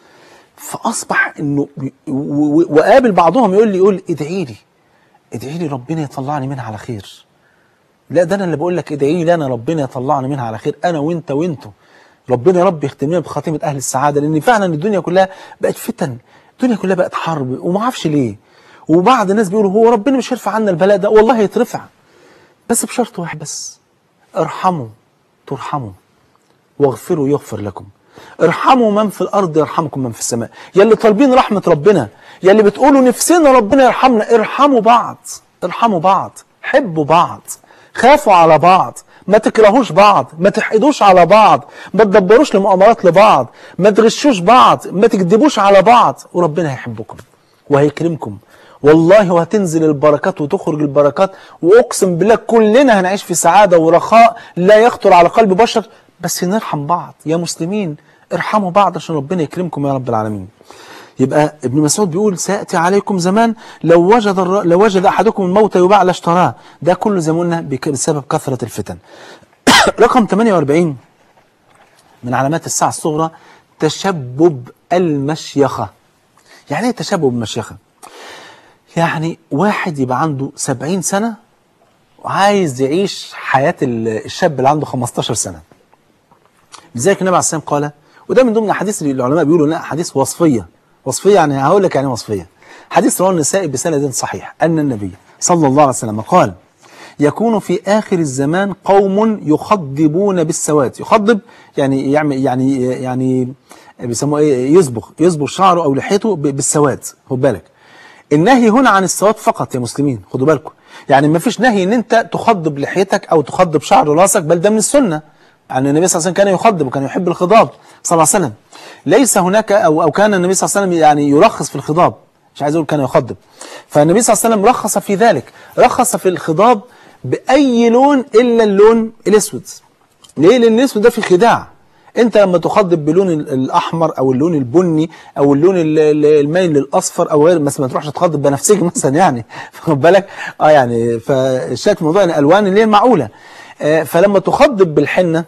فاصبح انه بي- و- و- وقابل بعضهم يقول لي يقول ادعي لي ادعي لي ربنا يطلعني منها على خير لا ده انا اللي بقول لك ادعي لي انا ربنا يطلعني منها على خير انا وانت وانتوا ربنا يا رب يختم لنا بخاتمه اهل السعاده لان فعلا الدنيا كلها بقت فتن الدنيا كلها بقت حرب وما اعرفش ليه وبعض الناس بيقولوا هو ربنا مش هيرفع عنا البلاء ده والله يترفع بس بشرط واحد بس ارحموا ترحموا واغفروا يغفر لكم ارحموا من في الارض يرحمكم من في السماء يا اللي طالبين رحمه ربنا يا اللي بتقولوا نفسنا ربنا يرحمنا ارحموا بعض ارحموا بعض حبوا بعض خافوا على بعض ما تكرهوش بعض ما تحقدوش على بعض ما تدبروش لمؤامرات لبعض ما تغشوش بعض ما تكذبوش على بعض وربنا هيحبكم وهيكرمكم والله وهتنزل البركات وتخرج البركات واقسم بالله كلنا هنعيش في سعاده ورخاء لا يخطر على قلب بشر بس نرحم بعض يا مسلمين ارحموا بعض عشان ربنا يكرمكم يا رب العالمين يبقى ابن مسعود بيقول سياتي عليكم زمان لو وجد الر... لو وجد احدكم الموت يباع لاشتراه ده كله زي ما قلنا بك- بسبب كثره الفتن رقم 48 من علامات الساعه الصغرى تشبب المشيخه يعني ايه تشبب المشيخه يعني واحد يبقى عنده 70 سنه وعايز يعيش حياه ال- الشاب اللي عنده 15 سنه لذلك النبي عليه الصلاه والسلام قال وده من ضمن الاحاديث اللي العلماء بيقولوا انها احاديث وصفيه وصفيه يعني هقول لك يعني وصفيه حديث رواه النسائي بسند صحيح ان النبي صلى الله عليه وسلم قال يكون في اخر الزمان قوم يخضبون بالسواد يخضب يعني يعمل يعني يعني بيسموه ايه يصبغ يصبغ شعره او لحيته ب- بالسواد خد بالك النهي هنا عن السواد فقط يا مسلمين خدوا بالكم يعني ما فيش نهي ان انت تخضب لحيتك او تخضب شعر راسك بل ده من السنه يعني النبي صلى الله عليه وسلم كان يخضب وكان يحب الخضاب صلى الله عليه وسلم ليس هناك او او كان النبي صلى الله عليه وسلم يعني يرخص في الخضاب مش عايز اقول كان يخضب فالنبي صلى الله عليه وسلم رخص في ذلك رخص في الخضاب باي لون الا اللون الاسود ليه لان الاسود ده فيه خداع انت لما تخضب بلون ال- الاحمر او اللون البني او اللون ال- ال- المايل للاصفر او غير بس ما تروحش تخضب بنفسجي مثلا يعني واخد بالك اه يعني فالشكل الموضوع يعني الوان اللي هي المعقوله آه فلما تخضب بالحنه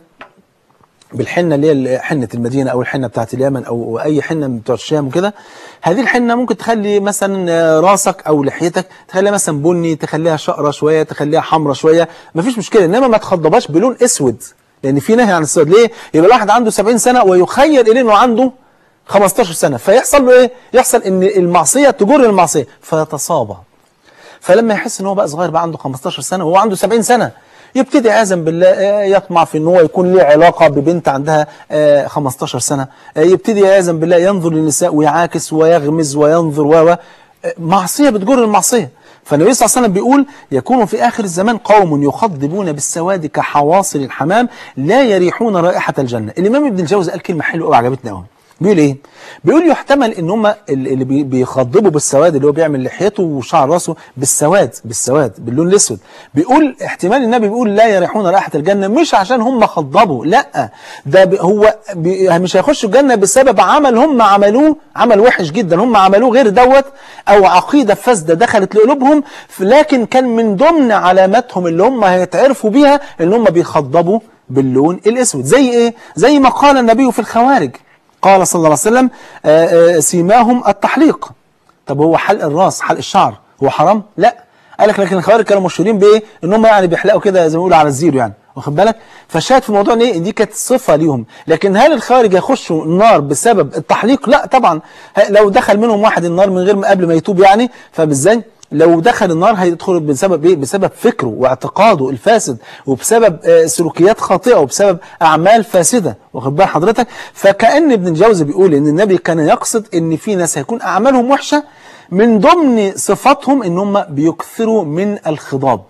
بالحنه اللي هي حنه المدينه او الحنه بتاعت اليمن او اي حنه من بتوع الشام وكده هذه الحنه ممكن تخلي مثلا آه، راسك او لحيتك تخليها مثلا بني تخليها شقره شويه تخليها حمراء شويه مفيش مشكله انما ما تخضبهاش بلون اسود لان في نهي عن السواد ليه يبقى الواحد عنده 70 سنه ويخيل اليه انه عنده 15 سنه فيحصل له ايه يحصل ان المعصيه تجر المعصيه فيتصابى فلما يحس ان هو بقى صغير بقى عنده 15 سنه وهو عنده 70 سنه يبتدي عياذا بالله آه، يطمع في ان هو يكون له علاقه ببنت عندها آه، 15 سنه آه، يبتدي عياذا بالله ينظر للنساء ويعاكس ويغمز وينظر و و- آه، معصيه بتجر المعصيه فالنبي صلى الله عليه وسلم بيقول يكون في آخر الزمان قوم يخضبون بالسواد كحواصل الحمام لا يريحون رائحة الجنة الإمام ابن الجوزي قال كلمة حلوة قوي عجبتني قوي بيقول ايه بيقول يحتمل ان هم اللي بي- بيخضبوا بالسواد اللي هو بيعمل لحيته وشعر راسه بالسواد بالسواد باللون الاسود بيقول احتمال النبي بيقول لا يريحون رائحه الجنه مش عشان هم خضبوا لا ده بي- هو بي مش هيخشوا الجنه بسبب عمل هم عملوه عمل وحش جدا هم عملوه غير دوت او عقيده فاسده دخلت لقلوبهم ف- لكن كان من ضمن علاماتهم اللي هم هيتعرفوا بيها ان هم بيخضبوا باللون الاسود زي ايه زي ما قال النبي في الخوارج قال صلى الله عليه وسلم آه، آه، سيماهم التحليق طب هو حلق الراس حلق الشعر هو حرام لا قال لك لكن الخوارج كانوا مشهورين بايه ان هم يعني بيحلقوا كده زي ما بيقولوا على الزيرو يعني واخد بالك فشاهد في الموضوع ان ايه دي كانت صفه ليهم لكن هل الخوارج يخشوا النار بسبب التحليق لا طبعا ه- لو دخل منهم واحد النار من غير ما قبل ما يتوب يعني فاهم ازاي لو دخل النار هيدخل بسبب ايه بسبب فكره واعتقاده الفاسد وبسبب آه، سلوكيات خاطئه وبسبب اعمال فاسده واخد بال حضرتك فكأن ابن الجوزي بيقول ان النبي كان يقصد ان في ناس هيكون اعمالهم وحشه من ضمن صفاتهم ان هم بيكثروا من الخضاب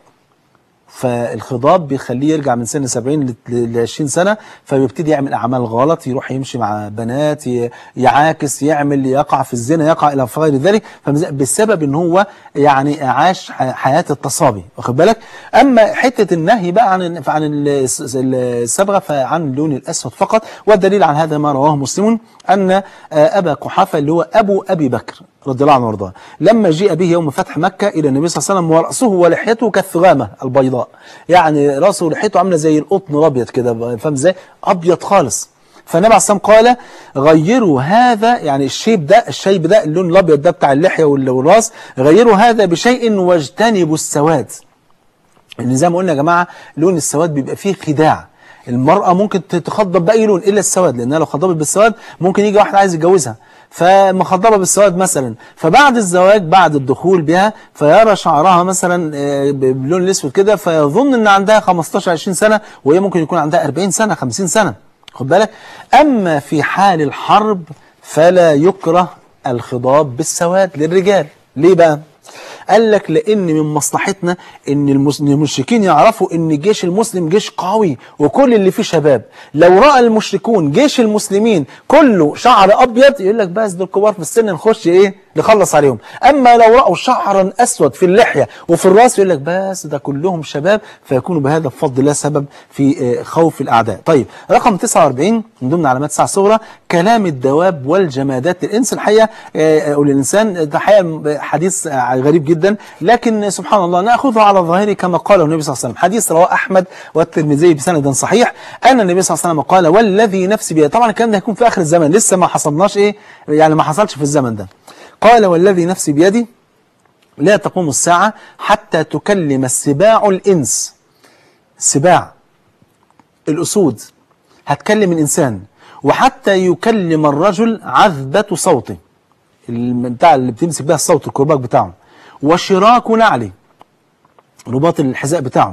فالخضاب بيخليه يرجع من سن 70 ل 20 سنة فبيبتدي يعمل أعمال غلط يروح يمشي مع بنات ي- يعاكس يعمل يقع في الزنا يقع إلى غير ذلك فمز- بسبب إن هو يعني عاش ح- حياة التصابي واخد بالك أما حتة النهي بقى عن عن الس- الصبغة فعن اللون الأسود فقط والدليل على هذا ما رواه مسلم أن آه، أبا قحافة اللي هو أبو أبي بكر رضي الله عنه وارضاه لما جيء به يوم فتح مكة إلى النبي صلى الله عليه وسلم ورأسه ولحيته كالثغامة البيضاء يعني رأسه ولحيته عاملة زي القطن الأبيض كده فاهم ازاي أبيض خالص فالنبي عليه الصلاة والسلام قال غيروا هذا يعني الشيب ده الشيب ده اللون الأبيض ده بتاع اللحية وال- والراس غيروا هذا بشيء واجتنبوا السواد لان زي ما قلنا يا جماعه لون السواد بيبقى فيه خداع المرأة ممكن تتخضب بأي لون إلا السواد لأنها لو خضبت بالسواد ممكن يجي واحد عايز يتجوزها فمخضبة بالسواد مثلا فبعد الزواج بعد الدخول بها فيرى شعرها مثلا آه، باللون الأسود كده فيظن إن عندها 15 20 سنة وهي ممكن يكون عندها 40 سنة 50 سنة خد بالك أما في حال الحرب فلا يكره الخضاب بالسواد للرجال ليه بقى؟ قال لك لان من مصلحتنا ان المس- إن المشركين يعرفوا ان جيش المسلم جيش قوي وكل اللي فيه شباب لو راى المشركون جيش المسلمين كله شعر ابيض يقول لك بس دول كبار في السن نخش ايه نخلص عليهم اما لو راوا شعرا اسود في اللحيه وفي الراس يقول لك بس ده كلهم شباب فيكونوا بهذا بفضل الله سبب في آه، خوف الاعداء طيب رقم 49 من ضمن علامات الساعه الصغرى كلام الدواب والجمادات الانس الحقيقه آه، او الانسان ده حقيقه حديث آه، غريب جدا لكن سبحان الله ناخذه على ظاهره كما قاله النبي صلى الله عليه وسلم حديث رواه احمد والترمذي بسند صحيح ان النبي صلى الله عليه وسلم قال والذي نفسي بيده طبعا الكلام ده هيكون في اخر الزمن لسه ما حصلناش ايه يعني ما حصلش في الزمن ده قال والذي نفسي بيدي لا تقوم الساعة حتى تكلم السباع الإنس السباع الأسود هتكلم الإنسان وحتى يكلم الرجل عذبة صوته الم- بتاع اللي بتمسك بها الصوت الكرباج بتاعه وشراك نعله رباط الحذاء بتاعه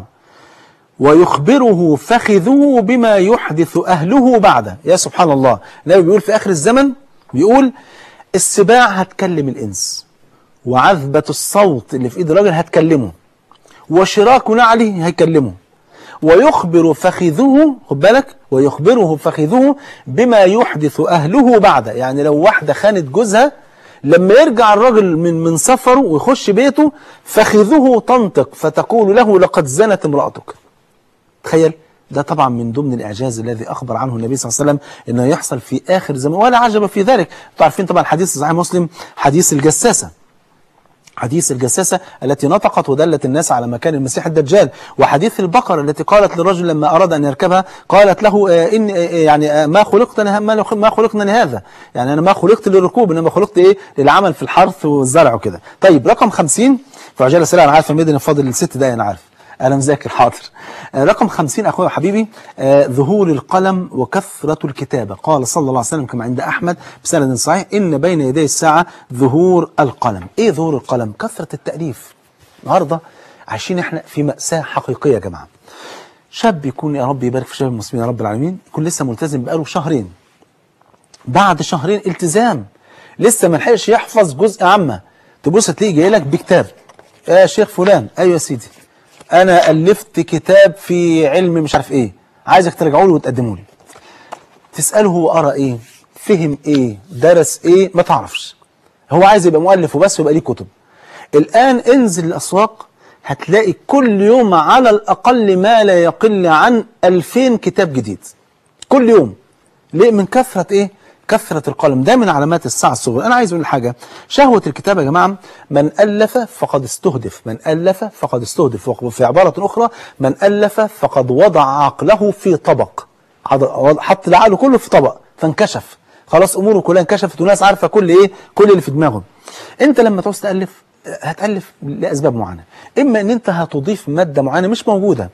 ويخبره فخذه بما يحدث أهله بعده يا سبحان الله النبي بيقول في آخر الزمن بيقول السباع هتكلم الإنس وعذبة الصوت اللي في إيد الراجل هتكلمه وشراك نعله هيكلمه ويخبر فخذه خد بالك ويخبره فخذه بما يحدث أهله بعده يعني لو واحدة خانت جوزها لما يرجع الراجل من من سفره ويخش بيته فخذه تنطق فتقول له لقد زنت امرأتك تخيل ده طبعا من ضمن الإعجاز الذي أخبر عنه النبي صلى الله عليه وسلم أنه يحصل في آخر زمان ولا عجب في ذلك انتوا عارفين طبعا حديث صحيح مسلم حديث الجساسة حديث الجساسة التي نطقت ودلت الناس على مكان المسيح الدجال وحديث البقرة التي قالت للرجل لما أراد أن يركبها قالت له آه، إن آه، يعني آه، ما خلقتنا ما ما خلقنا لهذا يعني أنا ما خلقت للركوب إنما خلقت إيه للعمل في الحرث والزرع وكده طيب رقم 50 في عجالة سريعة أنا عارف المدن فاضل ست دقايق أنا عارف أنا مذاكر حاضر آه، رقم 50 أخويا وحبيبي آه، ظهور القلم وكثرة الكتابة قال صلى الله عليه وسلم كما عند أحمد بسند صحيح إن بين يدي الساعة ظهور القلم إيه ظهور القلم؟ كثرة التأليف النهاردة عايشين إحنا في مأساة حقيقية يا جماعة شاب يكون يا رب يبارك في شباب المسلمين يا رب العالمين يكون لسه ملتزم بقاله شهرين بعد شهرين التزام لسه ما لحقش يحفظ جزء عامة تبص تلاقيه جاي لك بكتاب يا شيخ فلان ايوه يا سيدي انا الفت كتاب في علم مش عارف ايه عايزك ترجعوا لي وتقدموا لي تساله هو قرا ايه فهم ايه درس ايه ما تعرفش هو عايز يبقى مؤلف وبس ويبقى ليه كتب الان انزل الاسواق هتلاقي كل يوم على الاقل ما لا يقل عن 2000 كتاب جديد كل يوم ليه من كثرة ايه كثرة القلم ده من علامات الساعة الصغرى أنا عايز أقول حاجة شهوة الكتابة يا جماعة من ألف فقد استهدف من ألف فقد استهدف وفي عبارة أخرى من ألف فقد وضع عقله في طبق عض- حط العقل كله في طبق فانكشف خلاص أموره كلها انكشفت والناس عارفة كل إيه كل اللي في دماغهم أنت لما تعوز تألف هتألف لأسباب معينة إما أن أنت هتضيف مادة معينة مش موجودة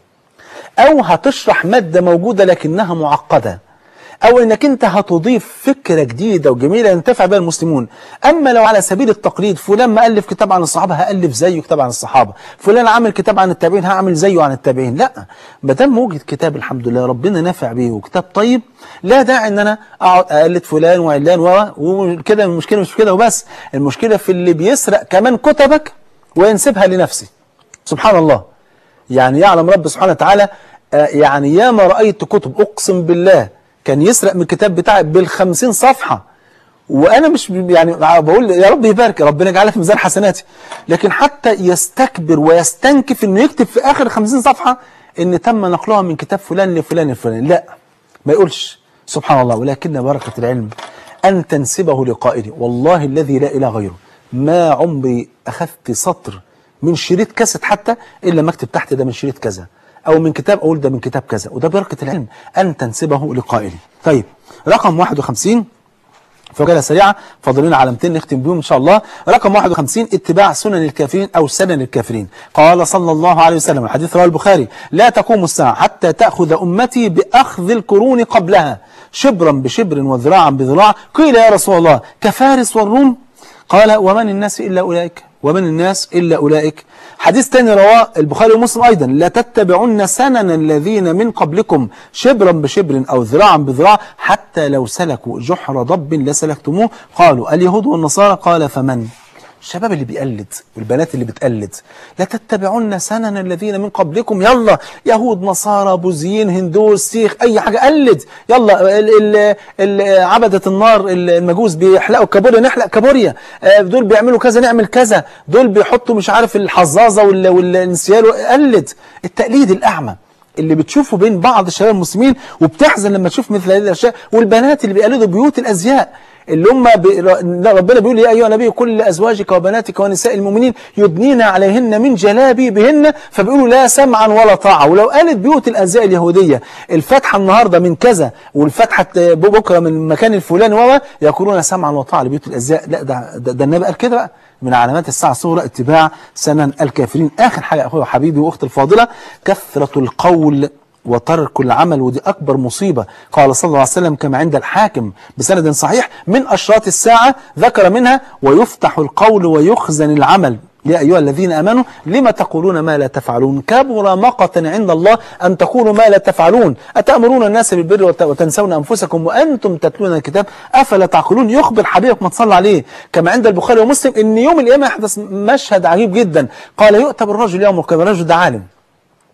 أو هتشرح مادة موجودة لكنها معقدة أو أنك أنت هتضيف فكرة جديدة وجميلة ينتفع بها المسلمون أما لو على سبيل التقليد فلان ما ألف كتاب عن الصحابة هألف زيه كتاب عن الصحابة فلان عمل كتاب عن التابعين هعمل زيه عن التابعين لا ما دام موجد كتاب الحمد لله ربنا نافع بيه وكتاب طيب لا داعي ان انا اقعد اقلد فلان وعلان و- وكده المشكله مش في كده وبس المشكله في اللي بيسرق كمان كتبك وينسبها لنفسه سبحان الله يعني يعلم رب سبحانه وتعالى آه، يعني ياما رأيت كتب أقسم بالله كان يسرق من الكتاب بتاعي بالخمسين صفحة وأنا مش يعني بقول يا رب يبارك ربنا يجعلها في ميزان حسناتي لكن حتى يستكبر ويستنكف إنه يكتب في آخر خمسين صفحة إن تم نقلها من كتاب فلان لفلان لفلان لا ما يقولش سبحان الله ولكن بركة العلم أن تنسبه لقائله والله الذي لا إله غيره ما عمري أخذت سطر من شريط كاسيت حتى الا ما اكتب تحت ده من شريط كذا او من كتاب اقول ده من كتاب كذا وده بركه العلم ان تنسبه لقائله طيب رقم 51 فوجالة سريعة فاضلين علامتين نختم بيهم إن شاء الله رقم 51 اتباع سنن الكافرين أو سنن الكافرين قال صلى الله عليه وسلم الحديث رواه البخاري لا تقوم الساعة حتى تأخذ أمتي بأخذ القرون قبلها شبرا بشبر وذراعا بذراع قيل يا رسول الله كفارس والروم قال ومن الناس إلا أولئك ومن الناس إلا أولئك حديث تاني رواه البخاري ومسلم أيضا لا تتبعن سنن الذين من قبلكم شبرا بشبر أو ذراعا بذراع حتى لو سلكوا جحر ضب لسلكتموه قالوا اليهود والنصارى قال فمن الشباب اللي بيقلد والبنات اللي بتقلد لا تتبعن سنن الذين من قبلكم يلا يهود نصارى بوذيين هندوس سيخ اي حاجه قلد يلا ال ال ال عبده النار المجوس بيحلقوا كابوريا نحلق كابوريا آه، دول بيعملوا كذا نعمل كذا دول بيحطوا مش عارف الحظاظه وال- والانسيال قلد التقليد الاعمى اللي بتشوفه بين بعض الشباب المسلمين وبتحزن لما تشوف مثل هذه الاشياء والبنات اللي بيقلدوا بيوت الازياء اللي هم ب... لا، ربنا بيقول يا ايها النبي كل لازواجك وبناتك ونساء المؤمنين يدنين عليهن من جلابيبهن فبيقولوا لا سمعا ولا طاعه ولو قالت بيوت الازياء اليهوديه الفاتحه النهارده من كذا والفاتحه بكره من مكان الفلاني وما يقولون سمعا وطاعه لبيوت الازياء لا ده ده, ده النبي قال كده بقى من علامات الساعه الصغرى اتباع سنن الكافرين اخر حاجه اخويا وحبيبي واختي الفاضله كثره القول وترك العمل ودي أكبر مصيبة قال صلى الله عليه وسلم كما عند الحاكم بسند صحيح من أشراط الساعة ذكر منها ويفتح القول ويخزن العمل يا أيها الذين أمنوا لما تقولون ما لا تفعلون كبر مقتا عند الله أن تقولوا ما لا تفعلون أتأمرون الناس بالبر وت- وتنسون أنفسكم وأنتم تتلون الكتاب أفلا تعقلون يخبر حبيبك ما تصلى عليه كما عند البخاري ومسلم إن يوم القيامة يحدث مشهد عجيب جدا قال يؤتى بالرجل يوم القيامة الرجل ده عالم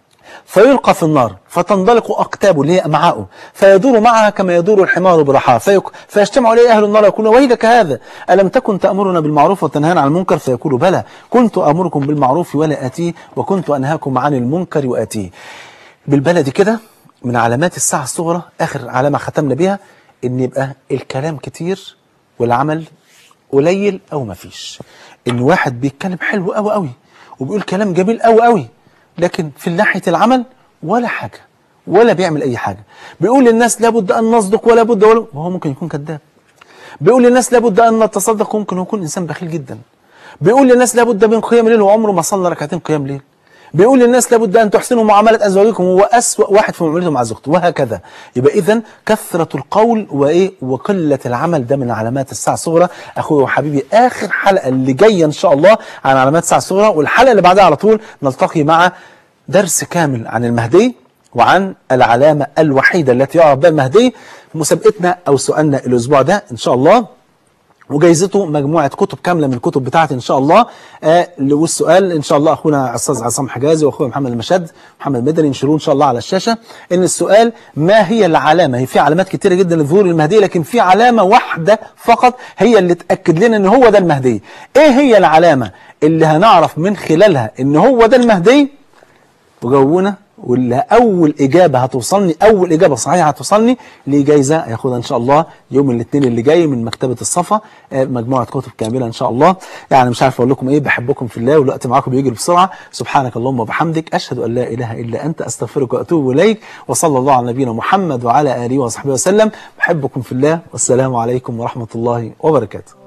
فيلقى في النار فتنطلق أقتابه اللي هي أمعاؤه فيدور معها كما يدور الحمار برحاه فيك فيجتمع إليه أهل النار يقولون ويلك هذا ألم تكن تأمرنا بالمعروف وتنهانا عن المنكر فيقول بلى كنت أمركم بالمعروف ولا أتيه وكنت أنهاكم عن المنكر وأتيه بالبلدي كده من علامات الساعة الصغرى آخر علامة ختمنا بها إن يبقى الكلام كتير والعمل قليل أو مفيش إن واحد بيتكلم حلو أوي أوي وبيقول كلام جميل أوي أوي لكن في ناحية العمل ولا حاجة ولا بيعمل أي حاجة بيقول للناس لابد أن نصدق ولا بد ولا وهو ممكن يكون كذاب بيقول للناس لابد أن نتصدق ممكن يكون إنسان بخيل جدا بيقول للناس لابد من قيام ليل وعمره ما صلى ركعتين قيام ليل بيقول للناس لابد أن تحسنوا معاملة أزواجكم وهو أسوأ واحد في معاملته مع زوجته وهكذا يبقى إذا كثرة القول وإيه وقلة العمل ده من علامات الساعة الصغرى أخوي وحبيبي آخر حلقة اللي جاية إن شاء الله عن علامات الساعة الصغرى والحلقة اللي بعدها على طول نلتقي مع درس كامل عن المهدي وعن العلامة الوحيدة التي يعرف بها المهدي مسابقتنا أو سؤالنا الأسبوع ده إن شاء الله وجايزته مجموعة كتب كاملة من الكتب بتاعتي إن شاء الله آه والسؤال إن شاء الله أخونا أستاذ عصام حجازي وأخويا محمد المشد محمد مدني ينشروه إن شاء الله على الشاشة إن السؤال ما هي العلامة هي في علامات كتيرة جدا لظهور المهدي لكن في علامة واحدة فقط هي اللي تأكد لنا إن هو ده المهدي إيه هي العلامة اللي هنعرف من خلالها إن هو ده المهدي وجاوبونا واللي اول اجابه هتوصلني اول اجابه صحيحه هتوصلني لجائزه هياخدها ان شاء الله يوم الاثنين اللي جاي من مكتبه الصفا آه، مجموعه كتب كامله ان شاء الله يعني مش عارف اقول لكم ايه بحبكم في الله والوقت معاكم بيجري بسرعه سبحانك اللهم وبحمدك اشهد ان لا اله الا انت استغفرك واتوب اليك وصلى الله على نبينا محمد وعلى اله وصحبه وسلم بحبكم في الله والسلام عليكم ورحمه الله وبركاته